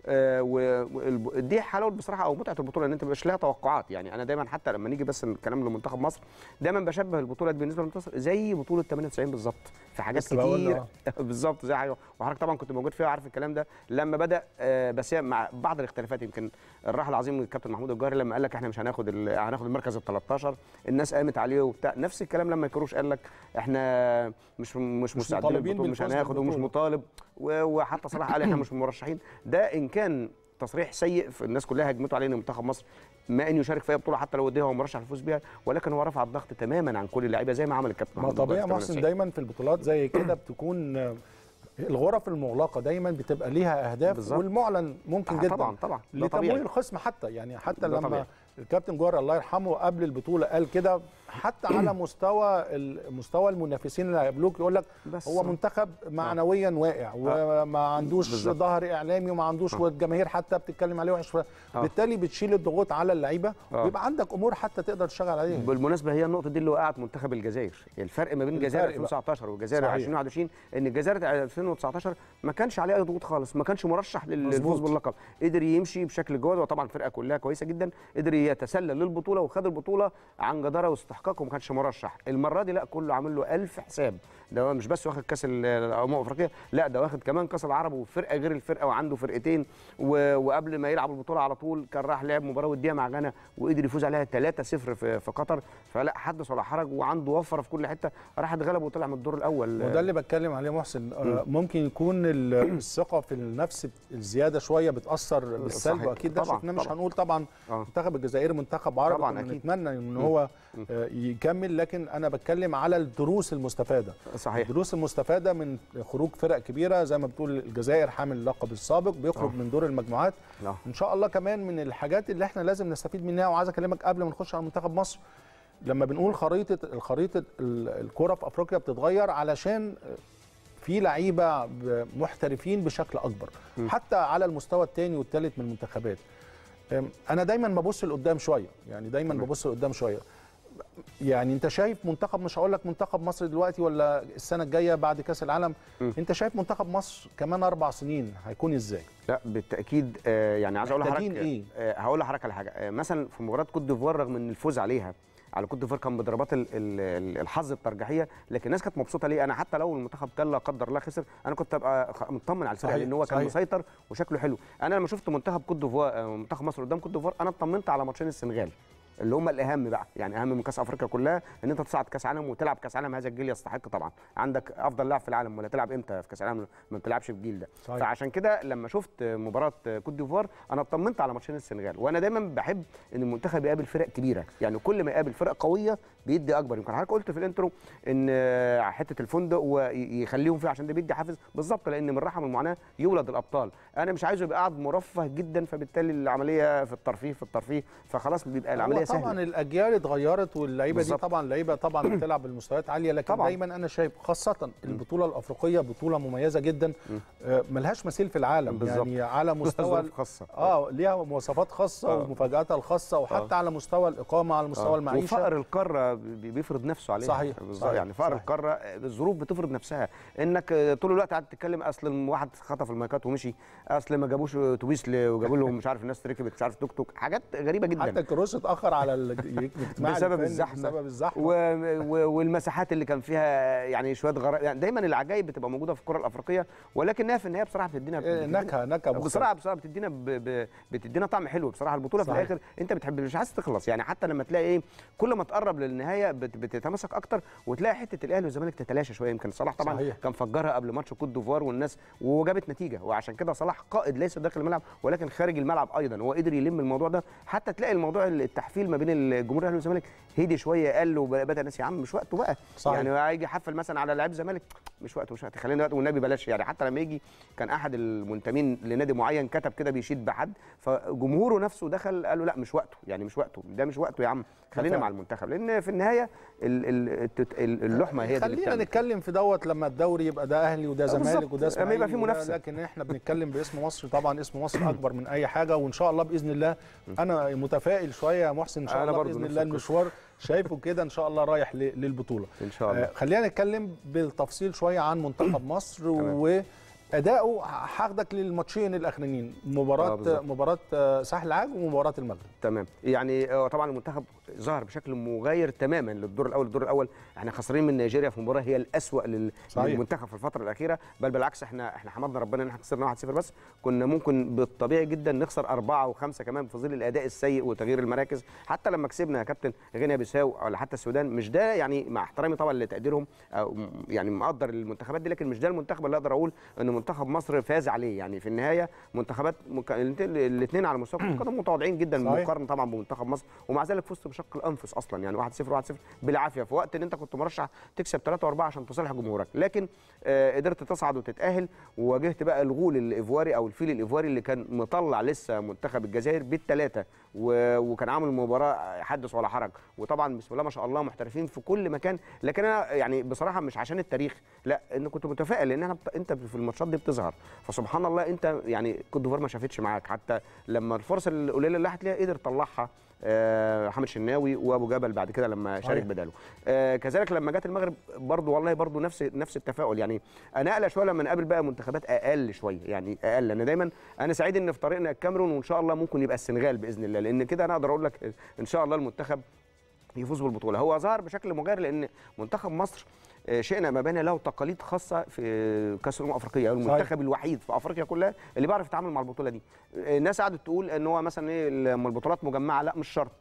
ودي حلاوه بصراحه او متعه البطوله ان انت مبقاش لها توقعات يعني انا دايما حتى لما نيجي بس الكلام لمنتخب مصر دايما بشبه البطوله دي بالنسبه لمنتخب مصر زي بطوله 98 بالظبط في حاجات لسه بقول كتير آه. بالظبط زي حاجه وحضرتك طبعا كنت موجود فيها وعارف الكلام ده لما بدا آه، بس هي مع بعض الاختلافات يمكن الراحل العظيم الكابتن محمود الجوهري لما قال لك احنا مش هناخد ال- هناخد المركز ال 13 الناس قامت عليه وبتاع نفس الكلام لما كروش قال لك احنا مش مش مستعدين مطالبين للبطولة، مش بالفوز هناخد ومش بالبطولة. مطالب و- وحتى صلاح قال احنا مش مرشحين ده ان كان تصريح سيء في الناس كلها هجمته عليه ان منتخب مصر ما ان يشارك في اي بطوله حتى لو وديها هو مرشح للفوز بيها ولكن هو رفع الضغط تماما عن كل اللعيبه زي ما عمل الكابتن ما محمود طبيعي الجوهري محسن 98. دايما في البطولات زي كده بتكون آه، الغرف المغلقه دايما بتبقى ليها اهداف بالظبط. والمعلن ممكن آه، جدا طبعا طبعا ده لتمويل طبيعي الخصم حتى يعني حتى ده لما طبيعي. الكابتن جوهر الله يرحمه قبل البطوله قال كده حتى على مستوى ال- مستوى المنافسين اللي هيقابلوك يقول لك بس هو منتخب معنويا واقع وما عندوش بالظبط. ظهر اعلامي وما عندوش آه. والجماهير حتى بتتكلم عليه وحش بالتالي بتشيل الضغوط على اللعيبه آه. ويبقى عندك امور حتى تقدر تشتغل عليها بالمناسبه هي النقطه دي اللي وقعت منتخب الجزائر الفرق ما بين الجزائر الفرق بقى. 2019 والجزائر صحيح. 2021 ان الجزائر 2019 ما كانش عليه اي ضغوط خالص ما كانش مرشح لل- مظبوط. للفوز باللقب قدر يمشي بشكل جواد وطبعا الفرقه كلها كويسه جدا قدر يتسلل للبطوله وخد البطوله عن جداره واستحقاق وما كانش مرشح المره دي لا كله عامل له ألف حساب ده هو مش بس واخد كاس ال- الامم الافريقيه لا ده واخد كمان كاس العرب وفرقه غير الفرقه وعنده فرقتين و- وقبل ما يلعب البطوله على طول كان راح لعب مباراه وديه مع غانا وقدر يفوز عليها 3-0 في في قطر فلا حدث ولا حرج وعنده وفره في كل حته راح اتغلب وطلع من الدور الاول وده اللي بتكلم عليه محسن آه، ممكن يكون ال- الثقه في النفس الزياده شويه بتاثر بالسلب صحيح. واكيد ده طبعاً، شفناه مش طبعاً. هنقول طبعا آه. منتخب الجزائر منتخب عربي طبعاً، كنا أكيد. نتمنى ان هو آه، يكمل لكن انا بتكلم على الدروس المستفاده صحيح الدروس المستفاده من خروج فرق كبيره زي ما بتقول الجزائر حامل اللقب السابق بيخرج آه. من دور المجموعات آه. ان شاء الله كمان من الحاجات اللي احنا لازم نستفيد منها وعايز اكلمك قبل ما نخش على منتخب مصر لما بنقول خريطه الخريطه ال- الكره في افريقيا بتتغير علشان في لعيبه ب- محترفين بشكل اكبر م. حتى على المستوى الثاني والثالث من المنتخبات أم، انا دايما ببص لقدام شويه يعني دايما تمام. ببص لقدام شويه يعني انت شايف منتخب مش هقول لك منتخب مصر دلوقتي ولا السنه الجايه بعد كاس العالم م. انت شايف منتخب مصر كمان اربع سنين هيكون ازاي لا بالتاكيد آه، يعني عايز اقول محتاجين لحضرتك إيه؟ آه، هقول لحضرتك على حاجه آه، مثلا في مباراه كوت ديفوار رغم ان الفوز عليها على كوت ديفوار كان بضربات ال- ال- ال- الحظ الترجيحيه لكن الناس كانت مبسوطه ليه انا حتى لو المنتخب كان لا قدر الله خسر انا كنت ابقى خ- مطمن على الفرقه صحيح، لان هو كان صحيح. مسيطر وشكله حلو انا لما شفت منتخب كوت ديفوار آه، منتخب مصر قدام كوت ديفوار انا اطمنت على ماتشين السنغال اللي هم الاهم بقى يعني اهم من كاس افريقيا كلها ان انت تصعد كاس عالم وتلعب كاس عالم هذا الجيل يستحق طبعا عندك افضل لاعب في العالم ولا تلعب امتى في كاس العالم ما بتلعبش في الجيل ده صحيح. فعشان كده لما شفت مباراه كوت ديفوار انا اطمنت على ماتشين السنغال وانا دايما بحب ان المنتخب يقابل فرق كبيره يعني كل ما يقابل فرق قويه بيدي اكبر يمكن حضرتك قلت في الانترو ان آه، حته الفندق ويخليهم فيه عشان ده بيدي حافز بالظبط لان من رحم المعاناه يولد الابطال انا مش عايزه يبقى قاعد مرفه جدا فبالتالي العمليه في الترفيه في الترفيه فخلاص بيبقى العمليه هو طبعا سهله الاجيال اتغيرت واللعيبه دي بالظبط. طبعا لعيبه طبعا بتلعب بالمستويات عاليه لكن طبعاً. دايما انا شايف خاصه البطوله الافريقيه بطوله مميزه جدا آه، ملهاش مثيل في العالم بالظبط. يعني على مستوى ظروف خاصه اه ليها مواصفات خاصه آه. ومفاجاتها الخاصه وحتى آه. على مستوى الاقامه على مستوى آه. المعيشه وفقر القاره بي- بيفرض نفسه عليها صحيح، بالظبط صحيح، يعني فقر صحيح. القاره الظروف بتفرض نفسها انك آه، طول الوقت قاعد تتكلم اصل واحد خطف المايكات ومشي اصل ما جابوش اتوبيس ل- وجابوا لهم مش عارف الناس ركبت مش عارف توك توك حاجات غريبه جدا حتى كروس اتاخر على الاجتماع بسبب الفني الزحمة. بسبب الزحمه و... و... والمساحات اللي كان فيها يعني شويه غرائب يعني دايما العجائب بتبقى موجوده في الكره الافريقيه ولكنها في النهايه بصراحه بتدينا إيه، نكهه نكهه مختلفة. بصراحه بصراحه بتدينا ب... ب... بتدينا طعم حلو بصراحه البطوله صحيح. في الاخر انت بتحب مش عايز تخلص يعني حتى لما تلاقي ايه كل ما تقرب للنهايه بت... بتتمسك اكتر وتلاقي حته الاهلي والزمالك تتلاشى شويه يمكن صلاح طبعا صحيح. كان فجرها قبل ماتش كوت ديفوار والناس وجابت نتيجه وعشان كده صلاح قائد ليس داخل الملعب ولكن خارج الملعب ايضا هو قدر يلم الموضوع ده حتى تلاقي الموضوع التحفيل ما بين الجمهور الاهلي والزمالك هدي شويه قل وبدا الناس يا عم مش وقته بقى صحيح. يعني هيجي يحفل مثلا على لعيب الزمالك مش وقته مش وقته خلينا وقت والنبي بلاش يعني حتى لما يجي كان احد المنتمين لنادي معين كتب كده بيشيد بحد فجمهوره نفسه دخل قال له لا مش وقته يعني مش وقته ده مش وقته يا عم خلينا فعلا. مع المنتخب لان في النهايه ال- ال- التت- ال- اللحمه هي دي اللي خلينا بتعمل. نتكلم في دوت لما الدوري يبقى ده اهلي وده بالظبط. زمالك وده لما اسماعيلي يبقى في وده- منافسة. لكن احنا بنتكلم باسم مصر طبعا اسم مصر اكبر من اي حاجه وان شاء الله باذن الله انا متفائل شويه يا محسن ان شاء أنا الله برضو باذن نفس الله القصة. المشوار شايفه كده ان شاء الله رايح ل- للبطوله ان شاء الله آه، خلينا نتكلم بالتفصيل شويه عن منتخب مصر تمام. واداؤه هاخدك للماتشين الاخرانيين آه، مباراه بالظبط. مباراه آه، ساحل العاج ومباراه المغرب تمام يعني آه، طبعا المنتخب ظهر بشكل مغاير تماما للدور الاول الدور الاول احنا خسرانين من نيجيريا في مباراه هي الاسوا لل- صحيح. للمنتخب في الفتره الاخيره بل بالعكس احنا احنا حمدنا ربنا ان احنا خسرنا 1-0 بس كنا ممكن بالطبيعي جدا نخسر أربعة وخمسة كمان في ظل الاداء السيء وتغيير المراكز حتى لما كسبنا يا كابتن غينيا بيساو ولا حتى السودان مش ده يعني مع احترامي طبعا لتقديرهم أو م- يعني مقدر المنتخبات دي لكن مش ده المنتخب اللي اقدر اقول ان منتخب مصر فاز عليه يعني في النهايه منتخبات الاثنين على مستوى كرة القدم متواضعين جدا صحيح. مقارنه طبعا بمنتخب مصر ومع ذلك فزت بشق الانفس اصلا يعني 1-0 1-0 بالعافيه في وقت ان انت كنت مرشح تكسب 3 و4 عشان تصالح جمهورك لكن آه قدرت تصعد وتتاهل وواجهت بقى الغول الايفواري او الفيل الايفواري اللي كان مطلع لسه منتخب الجزائر بالثلاثه و- وكان عامل مباراه حدث ولا حرج وطبعا بسم الله ما شاء الله محترفين في كل مكان لكن انا يعني بصراحه مش عشان التاريخ لا ان كنت متفائل لان انا بت... انت في الماتشات دي بتظهر فسبحان الله انت يعني كوت ديفوار ما شافتش معاك حتى لما الفرصه القليله اللي هتلاقيها قدر طلعها آه، محمد شناوي وابو جبل بعد كده لما شارك صحيح. بداله آه، كذلك لما جت المغرب برضو والله برضو نفس نفس التفاؤل يعني انا اقلق شويه لما نقابل بقى منتخبات اقل شويه يعني اقل انا دايما انا سعيد ان في طريقنا الكاميرون وان شاء الله ممكن يبقى السنغال باذن الله لان كده انا اقدر اقول لك ان شاء الله المنتخب يفوز بالبطوله هو ظهر بشكل مغاير لان منتخب مصر آه، شئنا ما بين له تقاليد خاصه في كاس الامم الافريقيه هو المنتخب الوحيد في افريقيا كلها اللي بيعرف يتعامل مع البطوله دي آه، الناس قعدت تقول ان هو مثلا ايه لما البطولات مجمعه لا مش شرط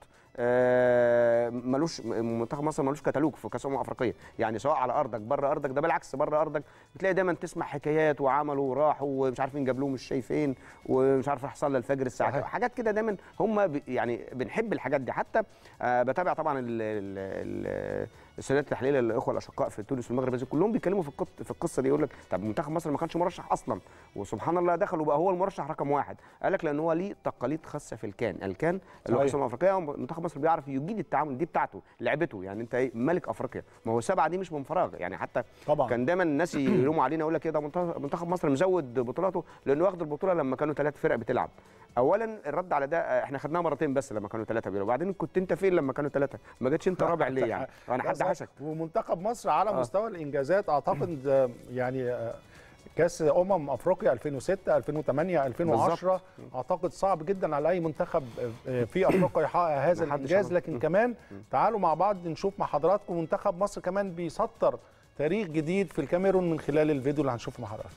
آه، ملوش منتخب مصر ملوش كتالوج في كاس الامم الافريقيه يعني سواء على ارضك بره ارضك ده بالعكس بره ارضك بتلاقي دايما تسمع حكايات وعملوا وراحوا ومش عارف مين جاب لهم الشاي فين ومش عارف راح صلى الفجر الساعه صحيح. كام. حاجات كده دايما هم ب- يعني بنحب الحاجات دي حتى آه، بتابع طبعا ال- ال- ال- السيدات التحليل الاخوه الاشقاء في تونس والمغرب بس كلهم بيتكلموا في القط- في القصه دي يقول لك طب منتخب مصر ما كانش مرشح اصلا وسبحان الله دخل وبقى هو المرشح رقم واحد قال لك لان هو ليه تقاليد خاصه في الكان الكان اللي هو صحيح. كاس الامم الافريقيه منتخب مصر بيعرف يجيد التعامل دي بتاعته لعبته يعني انت ايه ملك افريقيا ما هو السبعه دي مش من فراغ يعني حتى طبعا كان دايما الناس يلوموا علينا يقول لك ايه ده منتخب منتخب مصر مزود بطولاته لانه واخد البطوله لما كانوا ثلاث فرق بتلعب اولا الرد على ده آه، احنا خدناها مرتين بس لما كانوا ثلاثه بيلعبوا وبعدين كنت انت فين لما كانوا ثلاثه ما جيتش انت رابع ليه يعني انا حد بالظبط. حشك ومنتخب مصر على آه. مستوى الانجازات اعتقد آه، يعني آه، كاس امم افريقيا 2006 2008 2010 اعتقد صعب جدا على اي منتخب آه، في افريقيا يحقق هذا محدش الانجاز عمل. لكن م. كمان تعالوا مع بعض نشوف مع حضراتكم منتخب مصر كمان بيسطر تاريخ جديد في الكاميرون من خلال الفيديو اللي هنشوفه مع حضراتكم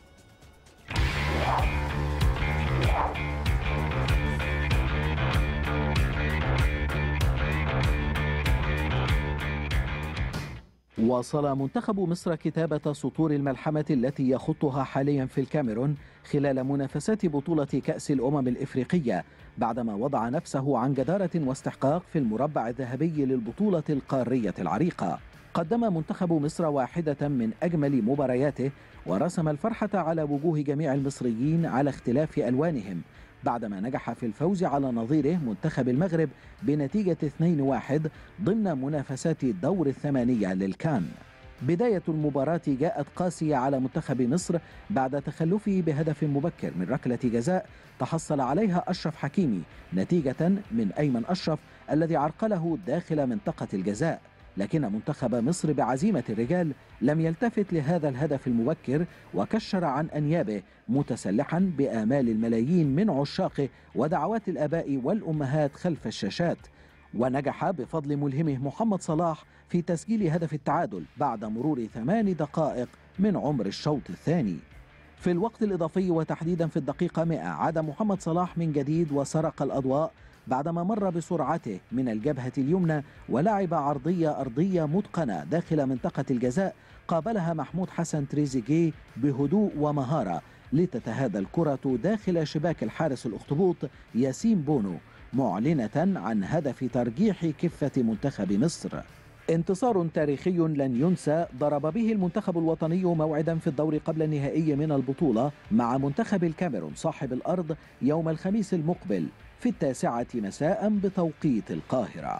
واصل منتخب مصر كتابة سطور الملحمة التي يخطها حاليا في الكاميرون خلال منافسات بطولة كأس الأمم الإفريقية بعدما وضع نفسه عن جدارة واستحقاق في المربع الذهبي للبطولة القارية العريقة قدم منتخب مصر واحدة من أجمل مبارياته ورسم الفرحة على وجوه جميع المصريين على اختلاف ألوانهم بعدما نجح في الفوز على نظيره منتخب المغرب بنتيجة 2-1 ضمن منافسات الدور الثمانية للكان بداية المباراة جاءت قاسية على منتخب مصر بعد تخلفه بهدف مبكر من ركلة جزاء تحصل عليها أشرف حكيمي نتيجة من أيمن أشرف الذي عرقله داخل منطقة الجزاء لكن منتخب مصر بعزيمة الرجال لم يلتفت لهذا الهدف المبكر وكشر عن أنيابه متسلحا بآمال الملايين من عشاقه ودعوات الآباء والأمهات خلف الشاشات ونجح بفضل ملهمه محمد صلاح في تسجيل هدف التعادل بعد مرور ثمان دقائق من عمر الشوط الثاني في الوقت الإضافي وتحديدا في الدقيقة 100 عاد محمد صلاح من جديد وسرق الأضواء بعدما مر بسرعته من الجبهة اليمنى ولعب عرضية أرضية متقنة داخل منطقة الجزاء قابلها محمود حسن تريزيجيه بهدوء ومهارة لتتهادى الكرة داخل شباك الحارس الأخطبوط ياسين بونو معلنة عن هدف ترجيح كفة منتخب مصر انتصار تاريخي لن ينسى ضرب به المنتخب الوطني موعدا في الدور قبل النهائي من البطولة مع منتخب الكاميرون صاحب الأرض يوم الخميس المقبل في التاسعة مساء بتوقيت القاهرة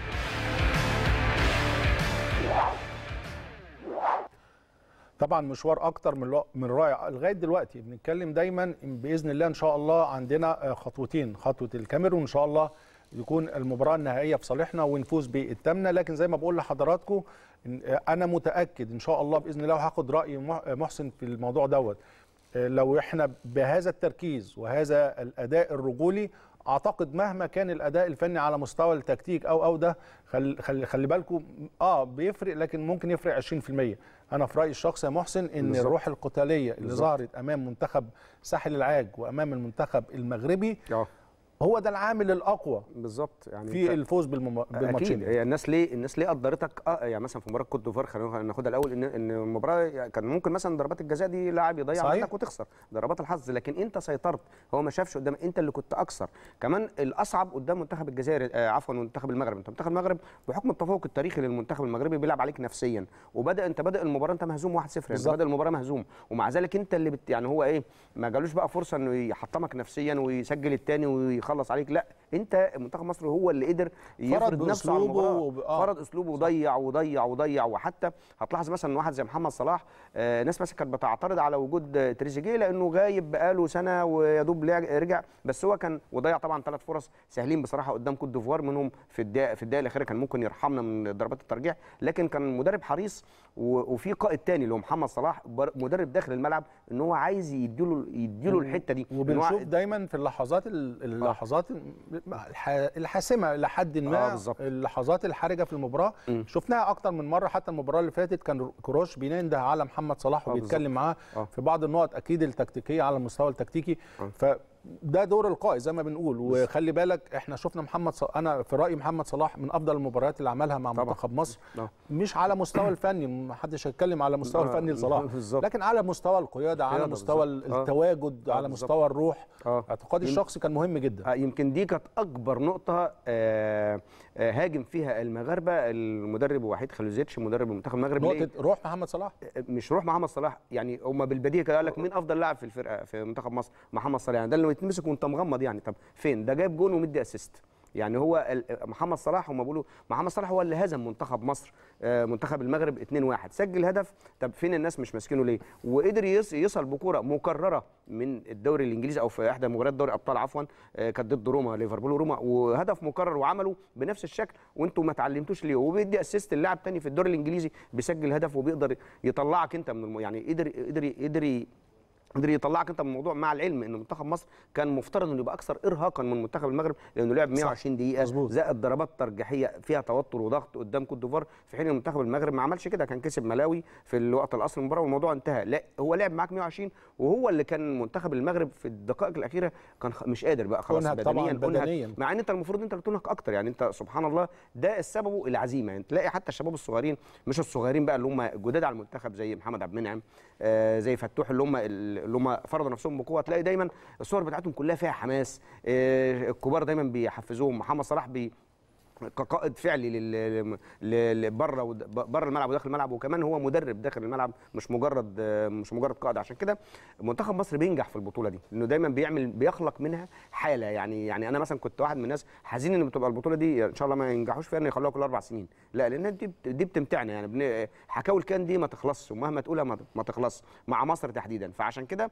طبعا مشوار اكتر من لو- من رائع لغايه دلوقتي بنتكلم دايما إن باذن الله ان شاء الله عندنا آه، خطوتين خطوه الكاميرون ان شاء الله يكون المباراه النهائيه في صالحنا ونفوز بالثامنه لكن زي ما بقول لحضراتكم إن- آه، انا متاكد ان شاء الله باذن الله وهاخد راي مح- آه، محسن في الموضوع دوت آه، لو احنا بهذا التركيز وهذا الاداء الرجولي اعتقد مهما كان الاداء الفني على مستوى التكتيك او او ده خلي خلي, خلي بالكم اه بيفرق لكن ممكن يفرق 20% انا في رايي الشخصي يا محسن ان بالظبط. الروح القتاليه اللي بالظبط. ظهرت امام منتخب ساحل العاج وامام المنتخب المغربي اه هو ده العامل الاقوى بالظبط يعني في أنت- الفوز بالمم- بالماتشين اكيد هي الناس ليه الناس ليه قدرتك اه يعني مثلا في مباراه كوت ديفوار خلينا ناخدها الاول ان ان المباراه كان ممكن مثلا ضربات الجزاء دي لاعب يضيع صحيح. منك وتخسر ضربات الحظ لكن انت سيطرت هو ما شافش قدام انت اللي كنت اكثر كمان الاصعب قدام منتخب الجزائر آه عفوا منتخب المغرب انت منتخب المغرب بحكم التفوق التاريخي للمنتخب المغربي بيلعب عليك نفسيا وبدا انت بادئ المباراه انت مهزوم 1-0 انت بالظبط. بادئ المباراه مهزوم ومع ذلك انت اللي بت يعني هو ايه ما جالوش بقى فرصه انه يحطمك نفسيا ويسجل الثاني ويخلص عليك لا انت منتخب مصر هو اللي قدر يفرض نفسه على بأسلوبه المباراه وب- آه. فرض اسلوبه وضيع وضيع وضيع وحتى هتلاحظ مثلا واحد زي محمد صلاح آه ناس مثلا كانت بتعترض على وجود آه، تريزيجيه لانه غايب بقاله سنه ويا دوب لع- رجع بس هو كان وضيع طبعا ثلاث فرص سهلين بصراحه قدام كوت ديفوار منهم في الدقيقه في الدقيقه الاخيره كان ممكن يرحمنا من ضربات الترجيح لكن كان مدرب حريص و- وفي قائد تاني اللي هو محمد صلاح بر- مدرب داخل الملعب ان هو عايز يديله يديله الحته دي إن هو وبنشوف دايما في اللحظات ال- اللحظات الح- الحاسمه لحد آه، ما بالظبط. اللحظات الحرجه في المباراه مم. شفناها اكتر من مره حتى المباراه اللي فاتت كان كروش بينده على محمد صلاح آه، وبيتكلم معاه آه. في بعض النقط اكيد التكتيكيه على المستوى التكتيكي آه. فده دور القائد زي ما بنقول وخلي بالك احنا شفنا محمد صلاح انا في رايي محمد صلاح من افضل المباريات اللي عملها مع طبعاً. منتخب مصر آه. مش على مستوى الفني ما حدش هيتكلم على مستوى آه، الفني لصلاح بالظبط. لكن على مستوى القياده على القيادة مستوى بالظبط. آه. التواجد آه، على بالظبط. مستوى الروح آه. اعتقادي الشخصي كان مهم جدا آه، يمكن دي كانت اكبر نقطه آه، آه، هاجم فيها المغاربه المدرب وحيد خلوزيتش مدرب المنتخب المغربي ليه؟ نقطه روح محمد صلاح مش روح محمد صلاح يعني هم بالبديهه كده قال لك مين افضل لاعب في الفرقه في منتخب مصر محمد صلاح يعني ده اللي يتمسك وانت مغمض يعني طب فين ده جايب جون ومدي اسيست يعني هو ال- محمد صلاح هم بيقولوا محمد صلاح هو اللي هزم منتخب مصر آه، منتخب المغرب 2-1 سجل هدف طب فين الناس مش ماسكينه ليه وقدر يص- يصل بكوره مكرره من الدوري الانجليزي او في احدى مباريات دوري ابطال عفوا آه، كانت ضد روما ليفربول وروما وهدف مكرر وعمله بنفس الشكل وانتم ما اتعلمتوش ليه وبيدي اسيست اللاعب تاني في الدوري الانجليزي بيسجل هدف وبيقدر يطلعك انت من الم... يعني قدر قدر قدر ي- قدر يطلعك انت من الموضوع مع العلم ان منتخب مصر كان مفترض انه يبقى اكثر ارهاقا من منتخب المغرب لانه لعب 120 دقيقه مظبوط. زائد ضربات ترجيحيه فيها توتر وضغط قدام كوت ديفوار في حين ان منتخب المغرب ما عملش كده كان كسب ملاوي في الوقت الاصلي من المباراه والموضوع انتهى لا هو لعب معاك 120 وهو اللي كان منتخب المغرب في الدقائق الاخيره كان خ- مش قادر بقى خلاص أنهك طبعاً أنهك. بدنياً. مع ان انت المفروض انت اللي تنهك اكتر يعني انت سبحان الله ده السبب العزيمه يعني تلاقي حتى الشباب الصغيرين مش الصغيرين بقى اللي هم جداد على المنتخب زي محمد عبد المنعم آه زي فتوح اللي هم اللي هم فرضوا نفسهم بقوه تلاقي دايما الصور بتاعتهم كلها فيها حماس آه الكبار دايما بيحفزوهم محمد صلاح بي كقائد فعلي لل لل- بره ود- بره الملعب وداخل الملعب وكمان هو مدرب داخل الملعب مش مجرد مش مجرد قائد عشان كده منتخب مصر بينجح في البطوله دي لانه دايما بيعمل بيخلق منها حاله يعني يعني انا مثلا كنت واحد من الناس حزين ان بتبقى البطوله دي ان شاء الله ما ينجحوش فيها ان يخلوها كل اربع سنين لا لان دي بت- دي بتمتعنا يعني بن- حكاوي الكان دي ما تخلصش ومهما تقولها ما ما تخلص مع مصر تحديدا فعشان كده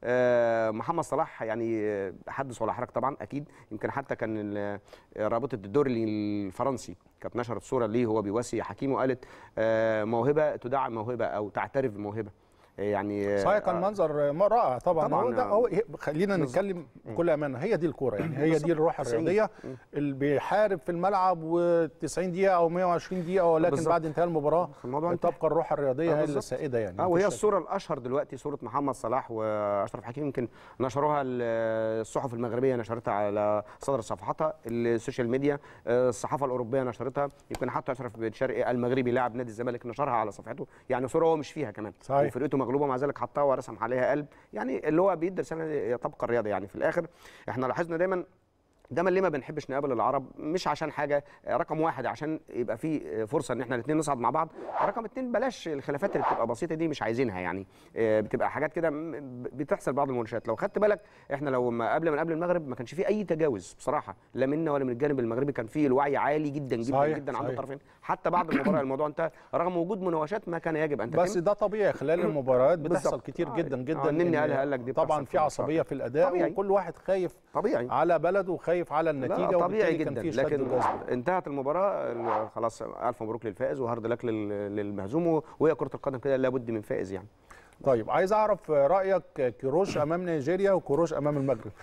آه، محمد صلاح يعني آه، حدث ولا حرج طبعا اكيد يمكن حتى كان ال- رابطه الدوري الفرنسي كانت نشرت صوره ليه هو بيواسي حكيم وقالت آه، موهبه تدعم موهبه او تعترف بموهبه يعني صحيح كان منظر ما رائع طبعا, طبعاً. هو ده هو خلينا بالظبط. نتكلم بكل امانه هي دي الكوره يعني هي بالظبط. دي الروح 90. الرياضيه اللي بيحارب في الملعب و90 دقيقه او 120 دقيقه ولكن بالظبط. بعد انتهاء المباراه الموضوع انتهى. تبقى الروح الرياضيه آه، هي اللي بالظبط. السائده يعني اه وهي مفيش شك. الصوره الاشهر دلوقتي صوره محمد صلاح واشرف حكيمي يمكن نشروها ال- الصحف المغربيه نشرتها على صدر صفحاتها السوشيال ميديا آه، الصحافه الاوروبيه نشرتها يمكن حتى اشرف بن شرقي المغربي لاعب نادي الزمالك نشرها على صفحته يعني صوره هو مش فيها كمان صحيح. وفرقته مغلوبه مع ذلك حطها ورسم عليها قلب يعني اللي هو بيدي رساله تبقى الرياضه يعني في الاخر احنا لاحظنا دايما دايما ليه ما بنحبش نقابل العرب مش عشان حاجه رقم واحد عشان يبقى في فرصه ان احنا الاثنين نصعد مع بعض رقم اتنين بلاش الخلافات اللي بتبقى بسيطه دي مش عايزينها يعني آه، بتبقى حاجات كده م- بتحصل بعض المنشات لو خدت بالك احنا لو ما قبل ما نقابل المغرب ما كانش في اي تجاوز بصراحه لا منا ولا من الجانب المغربي كان في الوعي عالي جدا جدا صحيح، جدا عند صحيح. الطرفين حتى بعد المباراه الموضوع انتهى رغم وجود مناوشات ما كان يجب ان تتم بس ده طبيعي خلال المباريات بتحصل بالظبط. كتير آه، جدا آه، جدا النني إن قالها قال لك دي طبعا بتحصل في في عصبيه في الاداء طبيعي. وكل واحد خايف طبيعي على بلده وخايف على النتيجه لا طبيعي وبالتالي كان جدا في شد لكن وجذب انتهت المباراه ال- خلاص الف مبروك للفائز وهارد لك لل- للمهزوم وهي كره القدم كده لابد من فائز يعني طيب عايز اعرف رايك كيروش امام نيجيريا وكيروش امام المغرب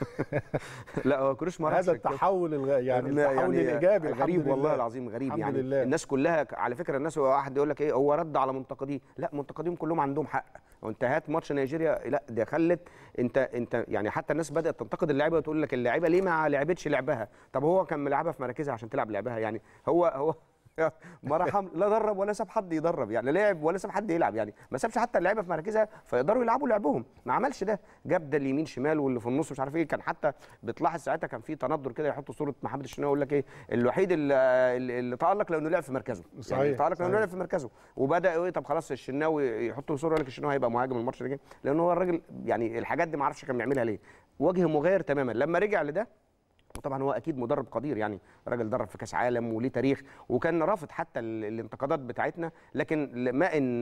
لا هو كروش ما هذا راحش كده. التحول الغ... يعني لا، التحول الايجابي الحمد غريب والله لله. العظيم غريب الحمد يعني لله. الناس كلها على فكره الناس واحد يقول لك ايه هو رد على منتقديه لا منتقديهم كلهم عندهم حق وانتهت ماتش نيجيريا لا ده خلت انت انت يعني حتى الناس بدات تنتقد اللعيبه وتقول لك اللعيبه ليه ما لعبتش لعبها طب هو كان ملعبها في مراكزها عشان تلعب لعبها يعني هو هو ما رحم لا درب ولا ساب حد يدرب يعني لعب ولا ساب حد يلعب يعني ما سابش حتى اللعيبه في مراكزها فيقدروا يلعبوا لعبهم ما عملش ده جاب ده اليمين شمال واللي في النص مش عارف ايه كان حتى بتلاحظ ساعتها كان في تندر كده يحطوا صوره محمد الشناوي يقول لك ايه الوحيد اللي, اللي تالق لانه لعب في مركزه صحيح، يعني تالق لانه صحيح. لعب في مركزه وبدا ايه طب خلاص الشناوي يحطوا صوره يقول لك الشناوي هيبقى مهاجم الماتش اللي جاي لان هو الراجل يعني الحاجات دي ما اعرفش كان بيعملها ليه وجه مغاير تماما لما رجع لده وطبعا هو اكيد مدرب قدير يعني راجل درب في كاس عالم وليه تاريخ وكان رافض حتى ال- الانتقادات بتاعتنا لكن ما ان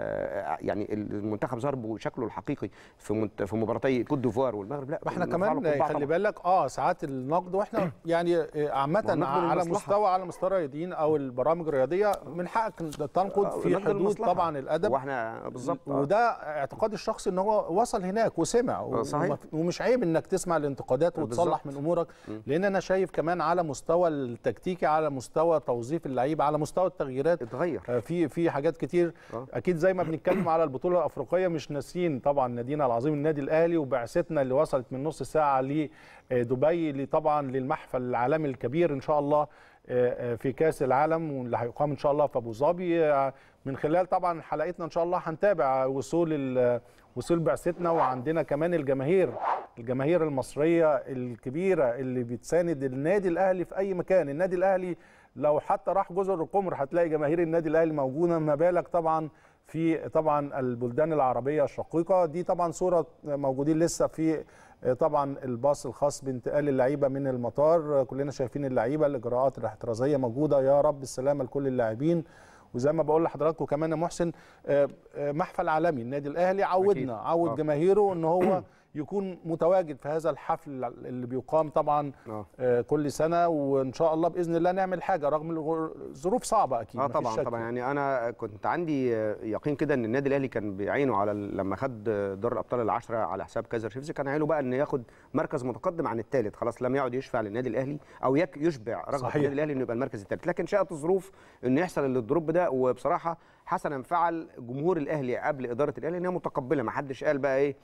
آه، يعني المنتخب ظهر بشكله الحقيقي في منت- في مباراتي كوت ديفوار والمغرب لا ما احنا نرفع له كمان قبعة خلي طبعاً. بالك اه ساعات النقد واحنا يعني آه، عامه ما هو النقد على للمصلحة. مستوى على مستوى الرياضيين او البرامج الرياضيه من حقك تنقد آه، في النقد حدود للمصلحة. طبعا الادب واحنا بالظبط آه. وده اعتقادي الشخصي ان هو وصل هناك وسمع و- صحيح. وما- ومش عيب انك تسمع الانتقادات وتصلح بالظبط. من امورك لان انا شايف كمان على مستوى التكتيكي على مستوى توظيف اللعيبه على مستوى التغييرات اتغير آه، في في حاجات كتير آه. اكيد زي ما بنتكلم على البطوله الافريقيه مش ناسيين طبعا نادينا العظيم النادي الاهلي وبعثتنا اللي وصلت من نص ساعه لدبي اللي طبعا للمحفل العالمي الكبير ان شاء الله آه، آه، في كاس العالم واللي هيقام ان شاء الله في ابو ظبي آه، من خلال طبعا حلقتنا ان شاء الله هنتابع وصول ال- وصول بعثتنا وعندنا كمان الجماهير الجماهير المصريه الكبيره اللي بتساند النادي الاهلي في اي مكان النادي الاهلي لو حتى راح جزر القمر هتلاقي جماهير النادي الاهلي موجوده ما بالك طبعا في طبعا البلدان العربيه الشقيقه دي طبعا صوره موجودين لسه في طبعا الباص الخاص بانتقال اللعيبه من المطار كلنا شايفين اللعيبه الاجراءات الاحترازيه موجوده يا رب السلامه لكل اللاعبين وزي ما بقول لحضراتكم كمان يا محسن آه، آه، محفل عالمي النادي الاهلي عودنا أكيد. عود آه. جماهيره ان هو يكون متواجد في هذا الحفل اللي بيقام طبعا اه آه، كل سنه وان شاء الله باذن الله نعمل حاجه رغم الغ- الظروف صعبه اكيد اه مفيش طبعا شك. طبعا يعني انا كنت عندي يقين كده ان النادي الاهلي كان بيعينه على ال- لما خد دور الابطال العشره على حساب كايزر شيفز كان عينه بقى ان ياخد مركز متقدم عن الثالث خلاص لم يعد يشفع للنادي الاهلي او يك يشبع رغبه صحيح. النادي الاهلي انه يبقى المركز الثالث لكن شاءت الظروف انه يحصل الدروب ده وبصراحه حسنا فعل جمهور الاهلي قبل اداره الاهلي ان هي متقبله ما حدش قال بقى ايه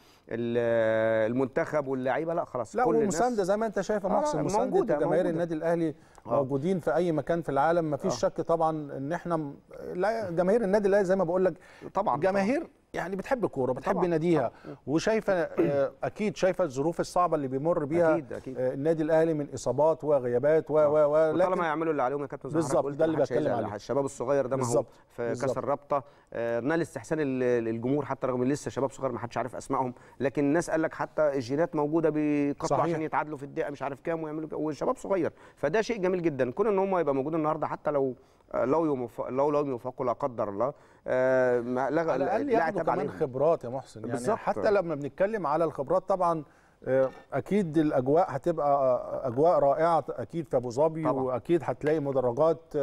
ال- المنتخب واللعيبه لا خلاص لا كل الناس- ومسانده زي ما انت شايف يا آه، محسن لا، مسانده موجودة، جماهير موجودة. النادي الاهلي آه. موجودين في اي مكان في العالم مفيش شك طبعا ان احنا م- لا جماهير النادي الاهلي زي ما بقول لك طبعا جماهير يعني بتحب الكوره بتحب طبعاً. ناديها وشايفه آه، اكيد شايفه الظروف الصعبه اللي بيمر بيها أكيد، أكيد. آه، النادي الاهلي من اصابات وغيابات و و و وطالما لكن يعملوا اللي عليهم يا كابتن زهرة بالظبط، قلت ده اللي محدش بتكلم هيزعل. عليه. الشباب الصغير ده ما هو بالظبط، في كاس بالظبط. الرابطه آه، نال استحسان ال- الجمهور حتى رغم ان لسه شباب صغير ما حدش عارف اسمائهم لكن الناس قال لك حتى الجينات موجوده بيقطعوا صحيح. عشان يتعادلوا في الدقيقه مش عارف كام ويعملوا كده والشباب صغير فده شيء جميل جدا كون ان هم يبقى موجود النهارده حتى لو آه، لو يوفق لو لو يوفقوا لا قدر الله آه، ما لغى على الاقل لا ياخدوا عتاب كمان عليهم. خبرات يا محسن يعني بالظبط. حتى لما بنتكلم على الخبرات طبعا آه، اكيد الاجواء هتبقى اجواء رائعه اكيد في ابو ظبي طبعاً. واكيد هتلاقي مدرجات آه،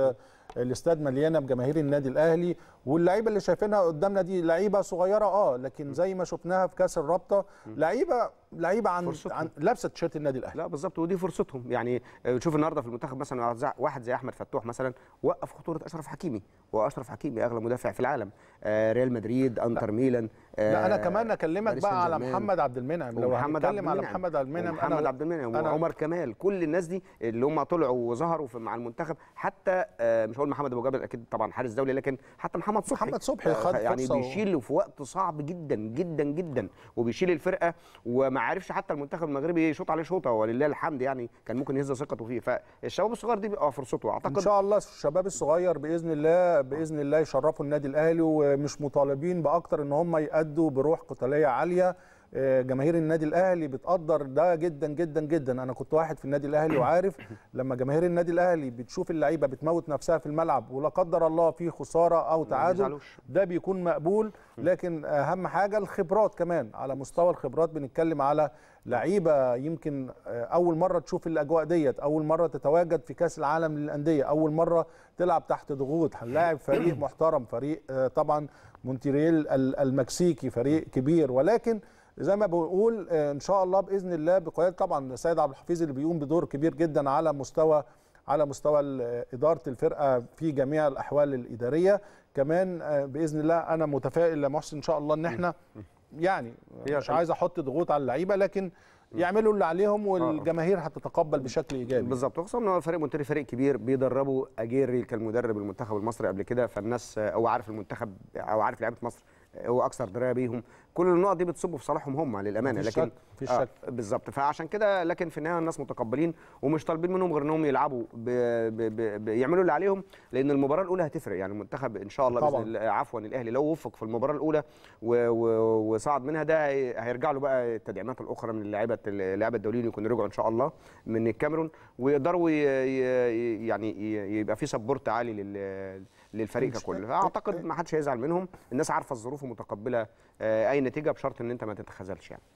الاستاد مليانه بجماهير النادي الاهلي واللعيبه اللي شايفينها قدامنا دي لعيبه صغيره اه لكن زي ما شفناها في كاس الرابطه لعيبه لعيبه عن, فرصتهم. عن لابسه تيشيرت النادي الاهلي لا بالظبط ودي فرصتهم يعني آه، تشوف النهارده في المنتخب مثلا زع- واحد زي احمد فتوح مثلا وقف خطوره اشرف حكيمي واشرف حكيمي اغلى مدافع في العالم آه، ريال مدريد انتر ميلان لا انا آه، كمان اكلمك باريس بقى سان على جيرمان. محمد عبد المنعم لو ومحمد عبد هنتكلم على المنعم. محمد عبد المنعم محمد عبد المنعم أنا وعمر كمال كل الناس دي اللي هم طلعوا وظهروا في مع المنتخب حتى آه، مش هقول محمد ابو جبل اكيد طبعا حارس دولي لكن حتى محمد صبحي محمد صبحي آه، خد يعني فرصة و- بيشيل في وقت صعب جدا جدا جدا وبيشيل الفرقه وما عرفش حتى المنتخب المغربي يشوط عليه شوطه ولله الحمد يعني كان ممكن يهز ثقته فيه فالشباب الصغير دي بيبقى فرصته ان اعتقد شاء الله الشباب الصغير باذن الله باذن الله يشرفوا النادي الاهلي ومش مطالبين باكتر ان هم يادوا بروح قتاليه عاليه آه، جماهير النادي الاهلي بتقدر ده جدا جدا جدا انا كنت واحد في النادي الاهلي وعارف لما جماهير النادي الاهلي بتشوف اللعيبه بتموت نفسها في الملعب ولا قدر الله في خساره او تعادل بيزعلوش. ده بيكون مقبول لكن اهم حاجه الخبرات كمان على مستوى الخبرات بنتكلم على لعيبه يمكن آه، اول مره تشوف الاجواء ديت اول مره تتواجد في كاس العالم للانديه اول مره تلعب تحت ضغوط هنلاعب فريق محترم فريق آه، طبعا مونتريال ال- المكسيكي فريق كبير ولكن زي ما بقول آه، ان شاء الله باذن الله بقياده طبعا السيد عبد الحفيظ اللي بيقوم بدور كبير جدا على مستوى على مستوى ال- اداره الفرقه في جميع الاحوال الاداريه كمان آه، باذن الله انا متفائل يا محسن ان شاء الله ان احنا يعني هي- مش عايز احط ضغوط على اللعيبه لكن يعملوا اللي عليهم والجماهير هتتقبل بشكل ايجابي بالظبط خصوصا ان هو فريق مونتري فريق كبير بيدربوا اجيري كان مدرب المنتخب المصري قبل كده فالناس آه، هو عارف المنتخب او عارف لعيبه مصر آه، هو اكثر درايه بيهم كل النقط دي بتصب في صالحهم هم للامانه مفيش لكن شك، مفيش آه، شك. بالظبط فعشان كده لكن في النهايه الناس متقبلين ومش طالبين منهم غير انهم يلعبوا ب... ب... ب... ب... يعملوا اللي عليهم لان المباراه الاولى هتفرق يعني المنتخب ان شاء الله طبعاً. باذن الله عفوا الاهلي لو وفق في المباراه الاولى و... و... وصعد منها ده هي- هيرجع له بقى التدعيمات الاخرى من اللعيبه اللاعب الدوليين يكونوا رجعوا ان شاء الله من الكاميرون ويقدروا ي... ي... يعني ي... يبقى في سبورت عالي لل... للفريق مش- ككل فاعتقد ما حدش هيزعل منهم الناس عارفه الظروف ومتقبله آه، اي نتيجه بشرط ان انت ما تتخاذلش يعني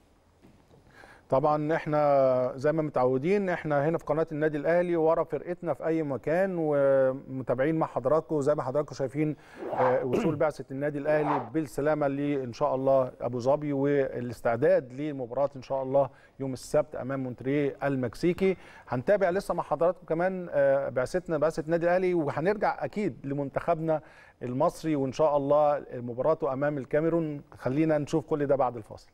طبعا احنا زي ما متعودين احنا هنا في قناه النادي الاهلي ورا فرقتنا في اي مكان ومتابعين مع حضراتكم زي ما حضراتكم شايفين آه، وصول بعثه النادي الاهلي بالسلامه لان شاء الله ابو ظبي والاستعداد لمباراه ان شاء الله يوم السبت امام مونتريه المكسيكي هنتابع لسه مع حضراتكم كمان آه، بعثتنا بعثه النادي الاهلي وهنرجع اكيد لمنتخبنا المصري وان شاء الله مباراته امام الكاميرون خلينا نشوف كل ده بعد الفاصل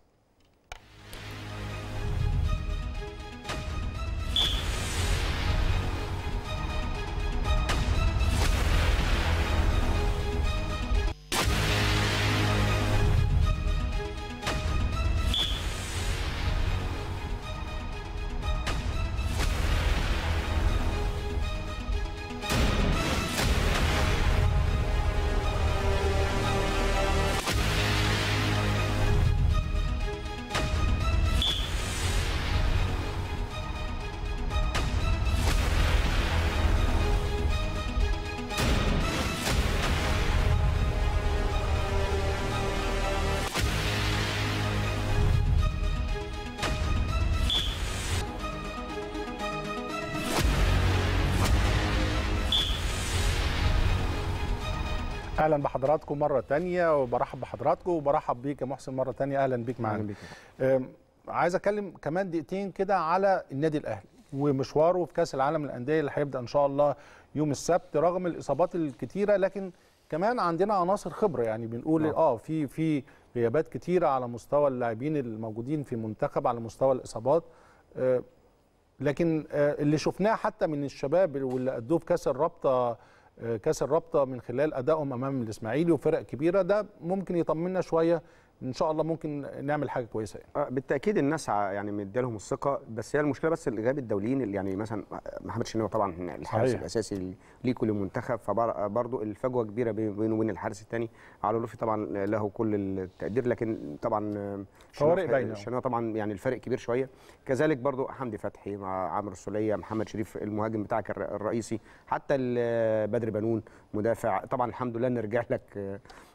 اهلا بحضراتكم مره تانية وبرحب بحضراتكم وبرحب بيك يا محسن مره تانية اهلا بيك معانا بيك. أم، عايز اتكلم كمان دقيقتين كده على النادي الاهلي ومشواره في كاس العالم للانديه اللي هيبدا ان شاء الله يوم السبت رغم الاصابات الكتيره لكن كمان عندنا عناصر خبره يعني بنقول آه. اه في في غيابات كتيره على مستوى اللاعبين الموجودين في المنتخب على مستوى الاصابات آه، لكن آه، اللي شفناه حتى من الشباب واللي ادوه في كاس الرابطه آه، كاس الرابطه من خلال ادائهم امام الاسماعيلي وفرق كبيره ده ممكن يطمنا شويه ان شاء الله ممكن نعمل حاجه كويسه يعني. آه، بالتاكيد الناس ع- يعني مديلهم الثقه بس هي المشكله بس الغياب الدوليين اللي يعني مثلا محمد شناوي طبعا الحارس صحيح. الاساسي ليكوا للمنتخب فبرضه الفجوه كبيره بين- بينه وبين الحارس الثاني على لطفي طبعا له كل التقدير لكن طبعا آه، فوارق شناوي- باينة. شناوي طبعا يعني الفرق كبير شويه كذلك برضه حمدي فتحي مع عمرو السوليه محمد شريف المهاجم بتاعك الر- الرئيسي حتى ال- بدر بنون مدافع طبعا الحمد لله نرجع لك آه،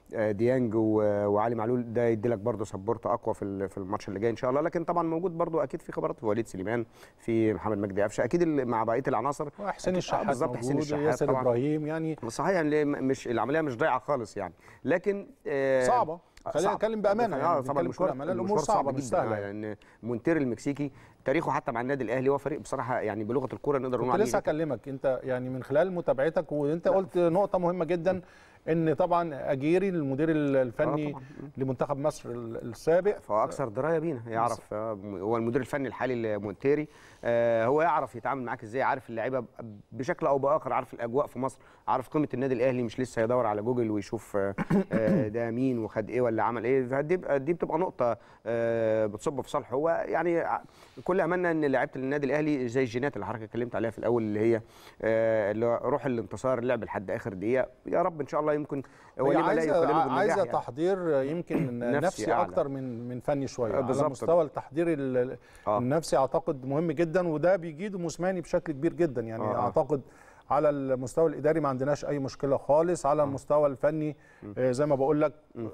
آه، ديانج و- وعلي معلول ده يدي لك برضه سبورت اقوى في ال- في الماتش اللي جاي ان شاء الله لكن طبعا موجود برضه اكيد في خبرات في وليد سليمان في محمد مجدي قفشه اكيد ال- مع بقيه العناصر وحسين أكيد- آه، الشحات بالظبط حسين موجود الشحات ياسر طبعا ابراهيم يعني صحيح يعني مش العمليه مش ضايعه خالص يعني لكن آه، صعبه خلينا صعب. نتكلم بامانه اه يعني طبعا نتكلم بكل المشوار امانه الامور المشوار صعبه صعب مش جدا سهله آه، يعني. لان مونتير المكسيكي تاريخه حتى مع النادي الاهلي هو فريق بصراحه يعني بلغه الكوره نقدر نقول كنت عليه لسه اكلمك انت يعني من خلال متابعتك وانت قلت نقطه مهمه جدا ان طبعا اجيري المدير الفني آه طبعاً. لمنتخب مصر السابق فهو اكثر درايه بينا يعرف آه، هو المدير الفني الحالي لمونتيري آه، هو يعرف يتعامل معاك ازاي عارف اللعيبه ب- بشكل او باخر عارف الاجواء في مصر عارف قيمه النادي الاهلي مش لسه يدور على جوجل ويشوف آه، آه، ده مين وخد ايه ولا عمل ايه فدي بقى- دي بتبقى نقطه آه، بتصب في صالحه هو يعني ع- كل املنا ان لعيبه النادي الاهلي زي الجينات اللي حضرتك اتكلمت عليها في الاول اللي هي آه، اللي هو روح الانتصار اللعب لحد اخر دقيقه يا رب ان شاء الله يمكن هو هي لما لا عايزه يكلمه بالنجاح عايزه يعني. تحضير يمكن نفسي نفسي أعلى. اكتر من من فني شويه آه، على بالظبط. مستوى التحضير ال- آه. النفسي اعتقد مهم جدا وده بيجيده موسماني بشكل كبير جدا يعني آه، آه. اعتقد على المستوى الاداري ما عندناش اي مشكله خالص على المستوى الفني آه، زي ما بقول لك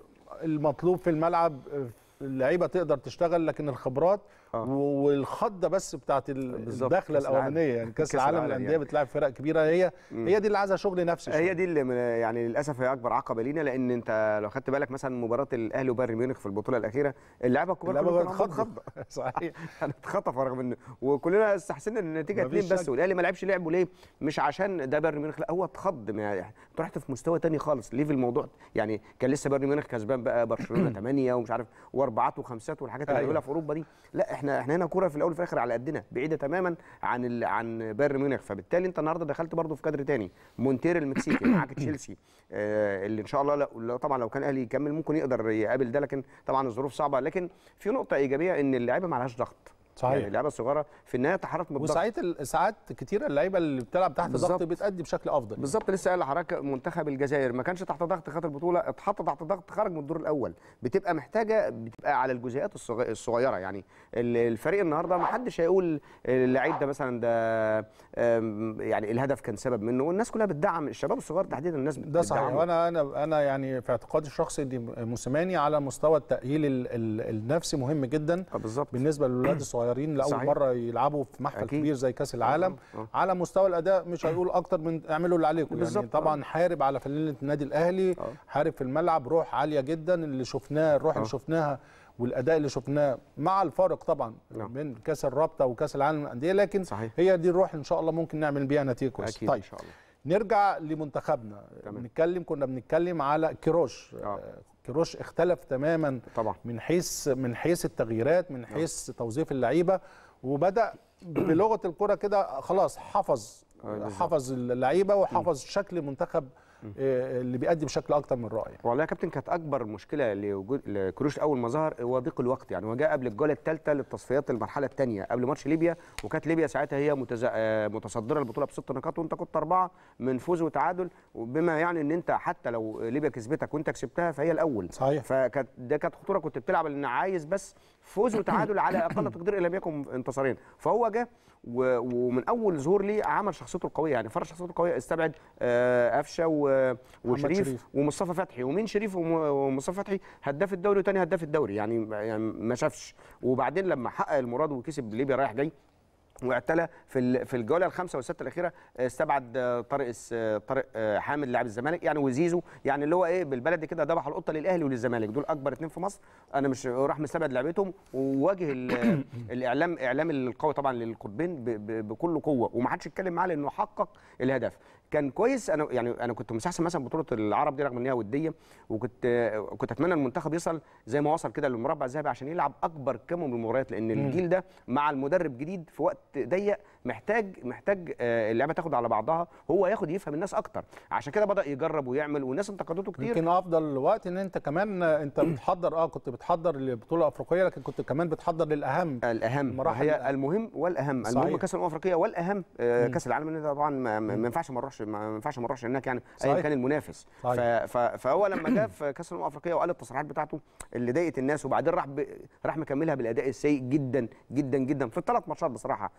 المطلوب في الملعب آه، اللعيبه تقدر تشتغل لكن الخبرات آه. والخضه بس بتاعت ال- بالظبط، الدخله كأس العالم. الاولانيه يعني كاس كأس العالم العالم للانديه يعني. بتلعب فرق كبيره هي هي دي اللي عايزه شغل نفسي هي شوية. دي اللي من- يعني للاسف هي اكبر عقبه لينا لان انت لو خدت بالك مثلا مباراه الاهلي وبايرن ميونخ في البطوله الاخيره اللعيبه الكبار اللعبه كلهم بقت كانوا عاملين خضه صحيح اتخطف رغم ان وكلنا استحسنا ان النتيجه مفيش اتنين بس شك. والاهلي ما لعبش لعبه ليه؟ مش عشان ده بايرن ميونخ لا هو اتخض ما- انت رحت في مستوى تاني خالص ليه في الموضوع يعني كان لسه بايرن ميونخ كسبان بقى برشلونه 8 ومش عارف واربعات وخمسات والحاجات اللي أيوة. بيقولها في اوروبا دي لا احنا احنا هنا كوره في الاول وفي الاخر على قدنا بعيده تماما عن ال... عن بايرن ميونخ فبالتالي انت النهارده دخلت برضه في كادر تاني مونتير المكسيكي معاك تشيلسي آه اللي ان شاء الله لو لو- طبعا لو كان الاهلي يكمل ممكن يقدر يقابل ده لكن طبعا الظروف صعبه لكن في نقطه ايجابيه ان اللعيبه ما عليهاش ضغط صحيح. يعني اللعيبه الصغيره في النهايه تحررت من الضغط وساعات ال- ساعات كتيره اللعيبه اللي بتلعب تحت ضغط بالظبط. بتأدي بشكل افضل بالظبط لسه قايل لحضرتك منتخب الجزائر ما كانش تحت ضغط خد البطوله اتحط تحت ضغط خرج من الدور الاول بتبقى محتاجه بتبقى على الجزئيات الصغ- الصغيره يعني ال- الفريق النهارده ما حدش هيقول اللعيب ده مثلا ده آم، يعني الهدف كان سبب منه والناس كلها بتدعم الشباب الصغير تحديدا الناس ده صحيح بتدعمه. وانا انا انا يعني في اعتقادي الشخصي ان موسيماني على مستوى التاهيل ال- ال- النفسي مهم جدا آه، بالظبط بالنسبه للولاد الصغيرين لاول صحيح. مره يلعبوا في محفل أكيد. كبير زي كاس العالم آه، آه. على مستوى الاداء مش هيقول اكتر من اعملوا اللي عليكم يعني بالظبط، طبعا حارب على فانيله النادي الاهلي آه. حارب في الملعب روح عاليه جدا اللي شفناه الروح اللي آه. شفناها والاداء اللي شفناه مع الفارق طبعا نعم. بين كاس الرابطه وكاس العالم للانديه لكن صحيح. هي دي الروح ان شاء الله ممكن نعمل بيها نتيجه كويسه اكيد ان شاء الله نرجع لمنتخبنا تمام. بنتكلم كنا بنتكلم على كيروش آه. آه، كيروش اختلف تماما طبعا من حيث من حيث التغييرات من حيث توظيف اللعيبه وبدا بلغه الكره كده خلاص حفظ آه، بالظبط. حفظ اللعيبه وحفظ شكل المنتخب آه، اللي بيأدي بشكل اكتر من رائع والله يا كابتن كانت اكبر مشكله لوجود لكروش اول ما ظهر هو ضيق الوقت يعني هو جاء قبل الجوله الثالثه للتصفيات المرحله الثانيه قبل ماتش ليبيا وكانت ليبيا ساعتها هي متز... آه، متصدره البطوله بست نقاط وانت كنت اربعه من فوز وتعادل وبما يعني ان انت حتى لو ليبيا كسبتك وانت كسبتها فهي الاول صحيح. فكانت ده كانت خطوره كنت بتلعب لان عايز بس فوز وتعادل على اقل تقدير ان لم يكن انتصارين فهو جه و- ومن اول ظهور ليه عمل شخصيته القويه يعني فرض شخصيته القويه استبعد آه، قفشه و- وشريف شريف. ومصطفى فتحي ومين شريف وم- ومصطفى فتحي هداف الدوري وتاني هداف الدوري يعني يعني ما شافش وبعدين لما حقق المراد وكسب ليبيا رايح جاي واعتلى في ال- في الجوله الخامسه والسته الاخيره استبعد آه، طارق الس- آه، طارق آه، حامد لاعب الزمالك يعني وزيزو يعني اللي هو ايه بالبلدي كده ذبح القطه للاهلي وللزمالك دول اكبر اثنين في مصر انا مش راح مستبعد لعبتهم وواجه ال- الاعلام اعلام القوي طبعا للقطبين ب- ب- بكل قوه وما حدش اتكلم معاه لانه حقق الهدف كان كويس انا يعني انا كنت مستحسن مثلا بطوله العرب دي رغم ان هي وديه وكنت آه، كنت اتمنى المنتخب يصل زي ما وصل كده للمربع الذهبي عشان يلعب اكبر كم من المباريات لان الجيل ده مع المدرب جديد في وقت ضيق محتاج محتاج آه، اللعبه تاخد على بعضها هو ياخد يفهم الناس اكتر عشان كده بدا يجرب ويعمل والناس انتقدته كتير يمكن افضل وقت ان انت كمان آه، انت بتحضر اه كنت بتحضر لبطوله افريقيه لكن كنت كمان بتحضر للاهم الاهم المراحل هي الأهم. المهم والاهم صحيح. المهم كاس الامم الافريقيه والاهم آه، كاس العالم لان طبعا ما ما ما ينفعش ما نروحش ما ينفعش ما نروحش هناك يعني ايا صحيح. كان المنافس ف- صحيح. ف- فهو لما جه في كاس الامم الافريقيه وقال التصريحات بتاعته اللي ضايقت الناس وبعدين راح ب... راح مكملها بالاداء السيء جدا جدا جدا في الثلاث ماتشات بصراحه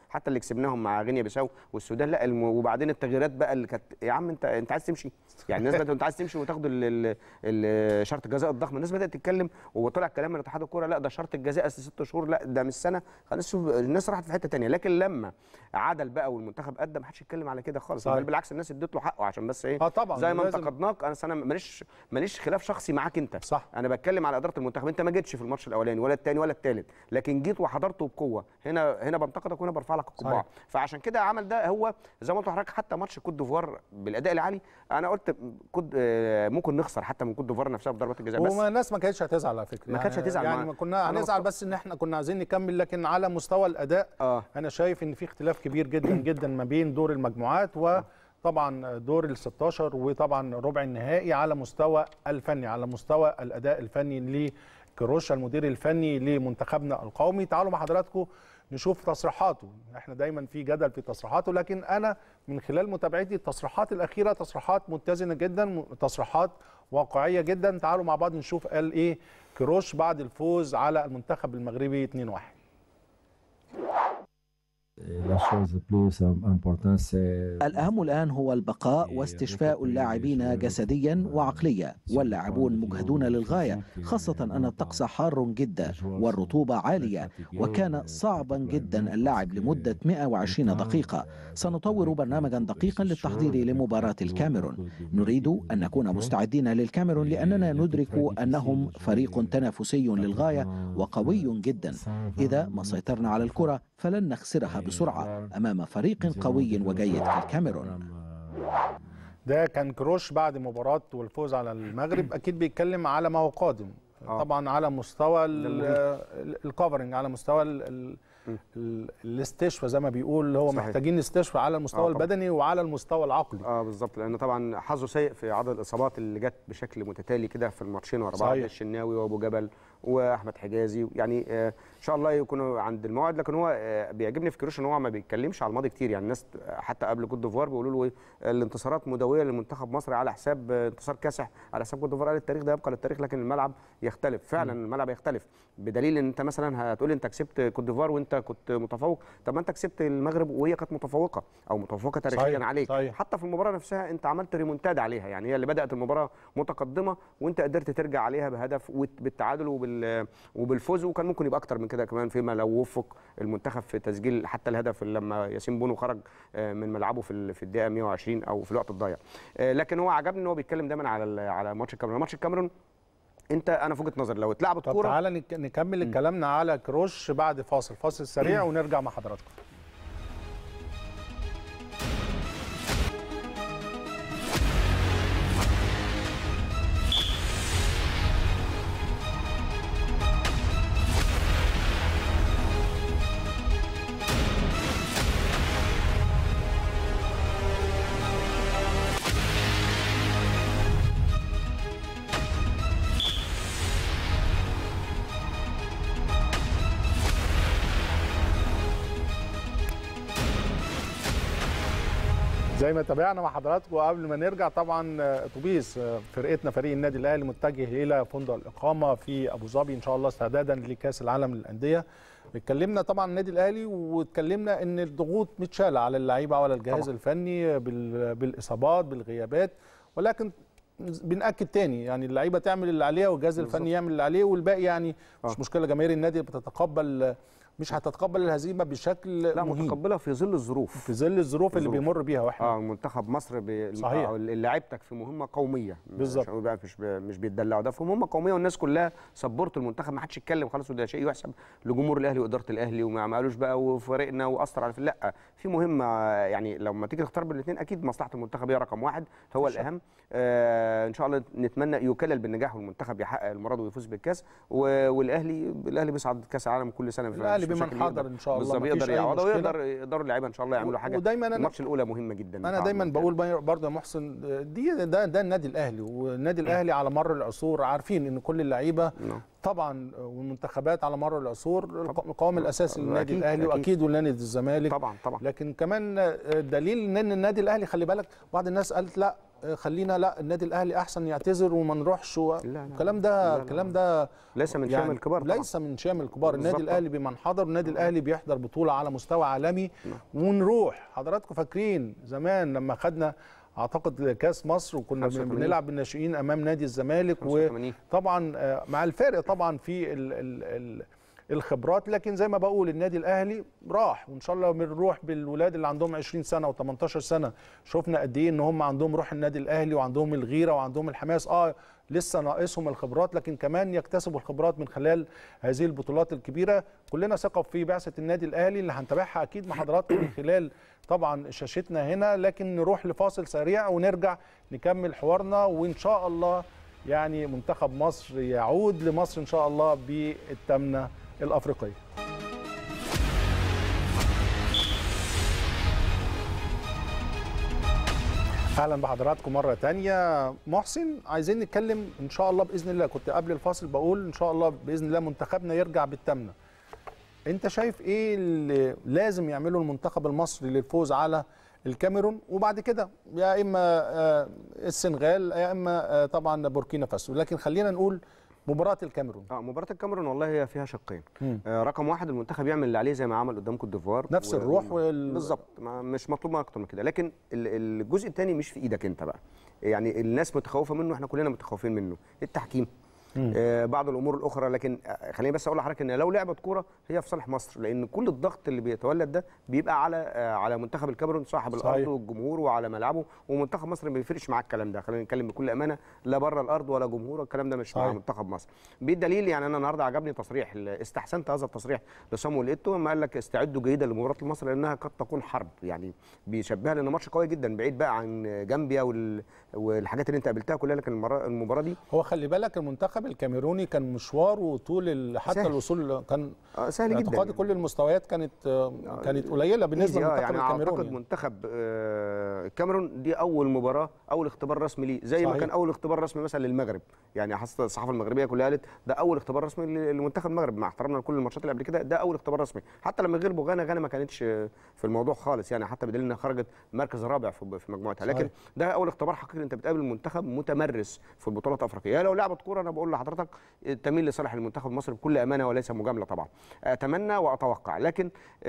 حتى اللي كسبناهم مع غينيا بيساو والسودان لا الم... وبعدين التغييرات بقى اللي كانت يا عم انت انت عايز تمشي يعني الناس بدات انت عايز تمشي وتاخد ال... ال... ال... شرط الجزاء الضخم الناس بدات تتكلم وطلع كلام من اتحاد الكوره لا ده شرط الجزاء أصل ست شهور لا ده مش سنه خلاص شوف الناس راحت في حته ثانيه لكن لما عدل بقى والمنتخب قدم ما حدش يتكلم على كده خالص صحيح. بل بالعكس الناس ادت له حقه عشان بس ايه اه طبعا زي ما لازم- انتقدناك انا انا ماليش ماليش خلاف شخصي معاك انت صح انا بتكلم على اداره المنتخب انت ما جيتش في الماتش الاولاني ولا الثاني ولا الثالث لكن جيت وحضرته بقوه هنا هنا بنتقدك وهنا برفع لك القبعه صحيح. فعشان كده عمل ده هو زي ما قلت لحضرتك حتى ماتش كوت ديفوار بالاداء العالي انا قلت كود آه، ممكن نخسر حتى من كوت ديفوار نفسها بضربات الجزاء بس وما الناس ما كانتش هتزعل على فكره ما كانتش يعني- هتزعل، يعني ما- ما كنا أنا هنزعل مبسوط. بس ان احنا كنا عايزين نكمل لكن على مستوى الاداء اه انا شايف ان في اختلاف كبير جدا جدا ما بين دور المجموعات وطبعا دور ال 16 وطبعا ربع النهائي على مستوى الفني على مستوى الاداء الفني لكروشا المدير الفني لمنتخبنا القومي تعالوا مع حضراتكم نشوف تصريحاته احنا دايما في جدل في تصريحاته لكن انا من خلال متابعتي التصريحات الاخيره تصريحات متزنه جدا م- تصريحات واقعيه جدا تعالوا مع بعض نشوف قال ايه كروش بعد الفوز على المنتخب المغربي 2-1 La chose plus importante, c'est الأهم الآن هو البقاء واستشفاء اللاعبين جسديا وعقليا واللاعبون مجهدون للغاية خاصة أن الطقس حار جدا والرطوبة عالية وكان صعبا جدا اللعب لمدة 120 دقيقة سنطور برنامجا دقيقا للتحضير لمباراة الكاميرون نريد أن نكون مستعدين للكاميرون لأننا ندرك أنهم فريق تنافسي للغاية وقوي جدا إذا ما سيطرنا على الكرة فلن نخسرها بسرعة أمام فريق قوي وجيد كالكاميرون ده كان كروش بعد مباراة والفوز على المغرب أكيد بيتكلم على ما هو قادم آه. طبعا على مستوى ده المهم. الكفرنج على مستوى ال- ال- م. ال- الاستشفاء زي ما بيقول اللي هو صحيح. محتاجين استشفاء على المستوى آه طبعا. البدني وعلى المستوى العقلي اه بالظبط لان طبعا حظه سيء في عدد الاصابات اللي جت بشكل متتالي كده في الماتشين ورا بعض صحيح. الشناوي وابو جبل واحمد حجازي يعني آه ان شاء الله يكونوا عند الموعد لكن هو آه بيعجبني في كروش ان هو ما بيتكلمش على الماضي كتير يعني الناس حتى قبل كوت ديفوار بيقولوا له إيه، الانتصارات مدويه لمنتخب مصر على حساب آه، انتصار كاسح على حساب كوت ديفوار قال التاريخ ده يبقى للتاريخ لكن الملعب يختلف فعلا الملعب يختلف بدليل ان انت مثلا هتقول انت كسبت كوت ديفوار وانت كنت متفوق طب ما انت كسبت المغرب وهي كانت متفوقه او متفوقه تاريخيا صحيح، عليك صحيح. حتى في المباراه نفسها انت عملت ريمونتاد عليها يعني هي اللي بدات المباراه متقدمه وانت قدرت ترجع عليها بهدف وت- بالتعادل وبال وبالفوز وكان ممكن يبقى اكتر من كده كمان فيما لو وفق المنتخب في تسجيل حتى الهدف اللي لما ياسين بونو خرج آه، من ملعبه في ال- في الدقيقه 120 او في الوقت الضايع آه، لكن هو عجبني ان هو بيتكلم دايما على ال- على ماتش الكاميرون ماتش الكاميرون انت انا في وجهه نظري لو اتلعبت طب كوره تعالى نك- نكمل كلامنا على كروش بعد فاصل فاصل سريع ونرجع مع حضراتكم زي ما تابعنا مع حضراتكم قبل ما نرجع طبعا آه، اتوبيس آه، فرقتنا فريق النادي الاهلي متجه الى فندق الاقامه في ابو ظبي ان شاء الله استعدادا لكاس العالم للانديه اتكلمنا طبعا النادي الاهلي واتكلمنا ان الضغوط متشاله على اللعيبه وعلى الجهاز طبعاً. الفني بال- بالاصابات بالغيابات ولكن بنأكد تاني يعني اللعيبه تعمل اللي عليها والجهاز بالظبط. الفني يعمل اللي عليه والباقي يعني مش آه. مشكله جماهير النادي بتتقبل مش هتتقبل الهزيمه بشكل لا مهين متقبله في ظل الظروف في ظل الظروف اللي الظروف. بيمر بيها واحنا اه منتخب مصر بي... صحيح. آه، اللي لعبتك في مهمه قوميه بالظبط. عشان بقى مش ب... مش بيتدلعوا ده في مهمه قوميه والناس كلها سبورت المنتخب ما حدش يتكلم خلاص وده شيء يحسب لجمهور الاهلي واداره الاهلي وما ما قالوش بقى وفريقنا واثر على لا في مهمه يعني لما تيجي تختار بين الاثنين اكيد مصلحه المنتخب هي رقم واحد هو شاء الاهم آه ان شاء الله نتمنى يكلل بالنجاح والمنتخب يحقق المراد ويفوز بالكاس و... والاهلي الاهلي بيصعد كاس العالم كل سنه الاهلي مش بمن بشكل حاضر يقدر. ان شاء الله بالظبط مفيش يقدر أي يعوض مشكلة. ويقدر يقدروا اللعيبه ان شاء الله يعملوا حاجه ودايما انا الماتش الاولى مهمه جدا انا طبعاً. دايما بقول بي- برضه يا محسن دي ده ده النادي الاهلي والنادي الاهلي على مر العصور عارفين ان كل اللعيبه نعم. طبعا والمنتخبات على مر العصور القوام الاساسي للنادي أكيد، الاهلي أكيد. واكيد ونادي الزمالك طبعا طبعا لكن كمان دليل ان النادي الاهلي خلي بالك بعض الناس قالت لا آه، خلينا لا النادي الاهلي احسن يعتذر وما نروحش و... لا، لا. الكلام لا، ده لا. الكلام ده ليس من شأن الكبار طبعا. ليس من شام الكبار النادي بالظبط. الاهلي بمن حضر النادي الاهلي بيحضر بطوله على مستوى عالمي ونروح حضراتكم فاكرين زمان لما خدنا اعتقد كاس مصر وكنا 85. بنلعب بالناشئين امام نادي الزمالك 85. وطبعا آه، مع الفرق طبعا في ال ال ال الخبرات لكن زي ما بقول النادي الاهلي راح وان شاء الله بنروح بالولاد اللي عندهم 20 سنه و18 سنه شفنا قد ايه ان هم عندهم روح النادي الاهلي وعندهم الغيره وعندهم الحماس اه لسه ناقصهم الخبرات لكن كمان يكتسبوا الخبرات من خلال هذه البطولات الكبيره كلنا ثقه في بعثه النادي الاهلي اللي هنتابعها اكيد مع حضراتكم من خلال طبعا شاشتنا هنا لكن نروح لفاصل سريع ونرجع نكمل حوارنا وان شاء الله يعني منتخب مصر يعود لمصر ان شاء الله بالثامنه الافريقيه اهلا بحضراتكم مره تانية محسن عايزين نتكلم ان شاء الله باذن الله كنت قبل الفاصل بقول ان شاء الله باذن الله منتخبنا يرجع بالثامنه انت شايف ايه اللي لازم يعمله المنتخب المصري للفوز على الكاميرون وبعد كده يا اما آه، السنغال يا اما آه، طبعا بوركينا فاسو لكن خلينا نقول مباراه الكاميرون اه مباراه الكاميرون والله هي فيها شقين مم. آه رقم واحد المنتخب يعمل اللي عليه زي ما عمل قدام كوت ديفوار نفس الروح وال- بالظبط ما- مش مطلوب اكتر من كده لكن ال- الجزء الثاني مش في ايدك انت بقى يعني الناس متخوفه منه احنا كلنا متخوفين منه التحكيم آه بعض الامور الاخرى لكن آه، خليني بس اقول لحضرتك ان لو لعبت كوره هي في صالح مصر لان كل الضغط اللي بيتولد ده بيبقى على آه على منتخب الكاميرون صاحب صحيح. الارض والجمهور وعلى ملعبه ومنتخب مصر ما بيفرقش معاه الكلام ده خلينا نتكلم بكل امانه لا بره الارض ولا جمهور الكلام ده مش مع صحيح. منتخب مصر بالدليل يعني انا النهارده عجبني تصريح استحسنت هذا التصريح لصامويل ايتو لما قال لك استعدوا جيدا لمباراه مصر لانها قد تكون حرب يعني بيشبهها لان ماتش قوي جدا بعيد بقى عن جامبيا وال... والحاجات اللي انت قابلتها كلها لكن المرا- المباراه دي هو خلي بالك المنتخب الكاميروني كان مشواره طول ال- حتى سهل. الوصول كان آه، سهل جدا اعتقادي يعني. كل المستويات كانت آه، كانت قليله بالنسبه إيزي، آه، للمنتخب يعني الكاميروني اعتقد منتخب آه، الكاميرون دي اول مباراه اول اختبار رسمي ليه زي ما صحيح. كان اول اختبار رسمي مثلا للمغرب يعني حصل الصحافه المغربيه كلها قالت ده اول اختبار رسمي ل- لمنتخب المغرب مع احترامنا لكل الماتشات اللي قبل كده ده اول اختبار رسمي حتى لما غلبوا غانا غانا ما كانتش آه، في الموضوع خالص يعني حتى بدليل انها خرجت مركز رابع في في مجموعتها لكن صحيح. ده اول اختبار حقيقي انت بتقابل منتخب متمرس في البطولات الافريقيه لو لعبت كوره انا بقول لحضرتك تميل لصالح المنتخب المصري بكل امانه وليس مجامله طبعا اتمنى واتوقع لكن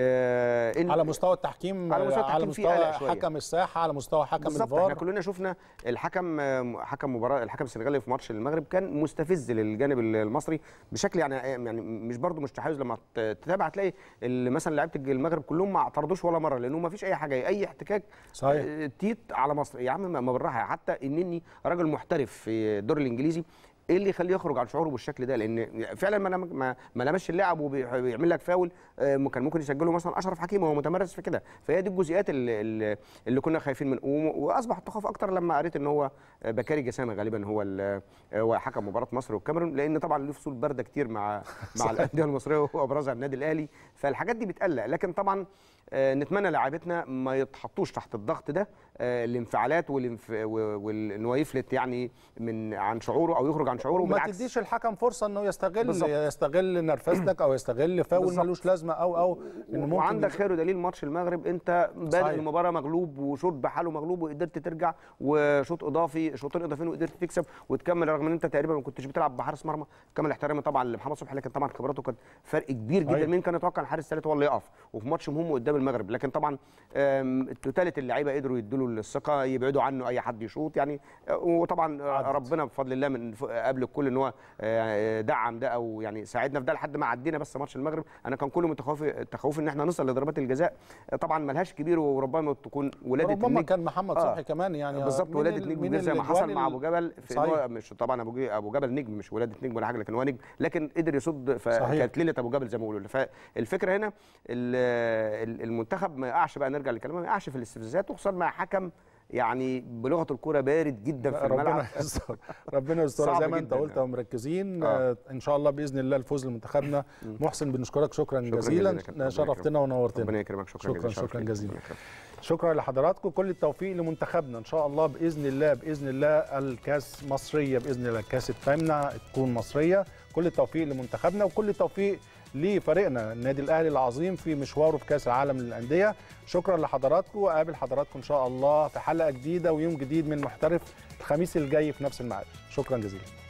آه إن على مستوى التحكيم على مستوى على التحكيم في مستوى قلق شوية. حكم الساحه على مستوى حكم بالظبط احنا الفار كلنا شفنا الحكم حكم مباراه الحكم السنغالي في ماتش المغرب كان مستفز للجانب المصري بشكل يعني يعني مش برضه مش تحيز لما ت- تتابع هتلاقي ال- مثلا لعيبه المغرب كلهم ما اعترضوش ولا مره لانه ما فيش اي حاجه اي احتكاك صحيح. آه، تيت على مصر يا عم ما- ما بالراحه حتى انني راجل محترف في الدوري الانجليزي ايه اللي يخليه يخرج عن شعوره بالشكل ده لان فعلا ما لم- ما, ما لمسش اللاعب وبيعمل لك فاول آه، كان ممكن يسجله مثلا اشرف حكيمي وهو متمرس في كده فهي دي الجزئيات اللي, اللي, اللي كنا خايفين من واصبح التخوف اكتر لما قريت ان هو آه، بكاري جسامه غالبا هو ال- آه، هو حكم مباراه مصر والكاميرون لان طبعا له فصول بارده كتير مع مع الانديه المصريه وابرزها النادي الاهلي فالحاجات دي بتقلق لكن طبعا آه، نتمنى لاعبتنا ما يتحطوش تحت الضغط ده آه، الانفعالات والانف... وان هو يفلت يعني من عن شعوره او يخرج عن شعوره وما بالعكس تديش الحكم فرصه انه يستغل بالظبط. يستغل نرفزتك او يستغل فاول بالظبط. ملوش لازمه او او انه ممكن وعندك خير ودليل ماتش المغرب انت بادئ صحيح. المباراه مغلوب وشوط بحاله مغلوب وقدرت ترجع وشوط اضافي شوطين اضافيين وقدرت تكسب وتكمل رغم ان انت تقريبا ما كنتش بتلعب بحارس مرمى كامل احترامي طبعا لمحمد صبحي لكن طبعا خبراته كانت فرق كبير جدا صحيح. مين كان يتوقع الحارس الثالث هو اللي يقف وفي ماتش مهم قدام المغرب لكن طبعا آم، التوتاليتي اللعيبه قدروا يدوا له الثقه يبعدوا عنه اي حد يشوط يعني آه، وطبعا آه، عدت. ربنا بفضل الله من ف- قبل الكل ان هو آه، دعم ده او يعني ساعدنا في ده لحد ما عدينا بس ماتش المغرب انا كان كل متخوف تخوف ان احنا نوصل لضربات الجزاء آه، طبعا ملهاش كبير وربما تكون ولاده ربما النجم كان محمد آه. صبحي كمان يعني بالظبط من ولاده ال- نجم من كبير زي ما الأجوان حصل مع ابو جبل في صحيح. هو مش طبعا ابو جي- ابو جبل نجم مش ولاده نجم ولا حاجه لكن هو نجم لكن قدر يصد صحيح. فكانت ليله ابو جبل زي ما بيقولوا فالفكره هنا ال- ال- المنتخب ما يقعش بقى نرجع لكلامنا ما يقعش في الاستفزازات وخصوصا مع حكم يعني بلغه الكوره بارد جدا في الملعب ربنا يستر ربنا يستر صعب زي ما انت جداً. قلت ومركزين آه. آه. ان شاء الله باذن الله الفوز لمنتخبنا محسن بنشكرك شكرا, شكراً جزيلا, جزيلا كابتن. ربنا شرفتنا ونورتنا ربنا يكرمك شكرا شكراً- جزيلا شكراً شرف ليك. جزيلاً. ربنا يكرمك. شكرا لحضراتكم كل التوفيق لمنتخبنا ان شاء الله باذن الله باذن الله الكاس مصريه باذن الله الكاس الثامنه تكون مصريه كل التوفيق لمنتخبنا وكل التوفيق لفريقنا النادي الاهلي العظيم في مشواره في كاس العالم للانديه شكرا لحضراتكم واقابل حضراتكم ان شاء الله في حلقه جديده ويوم جديد من محترف الخميس الجاي في نفس الميعاد شكرا جزيلا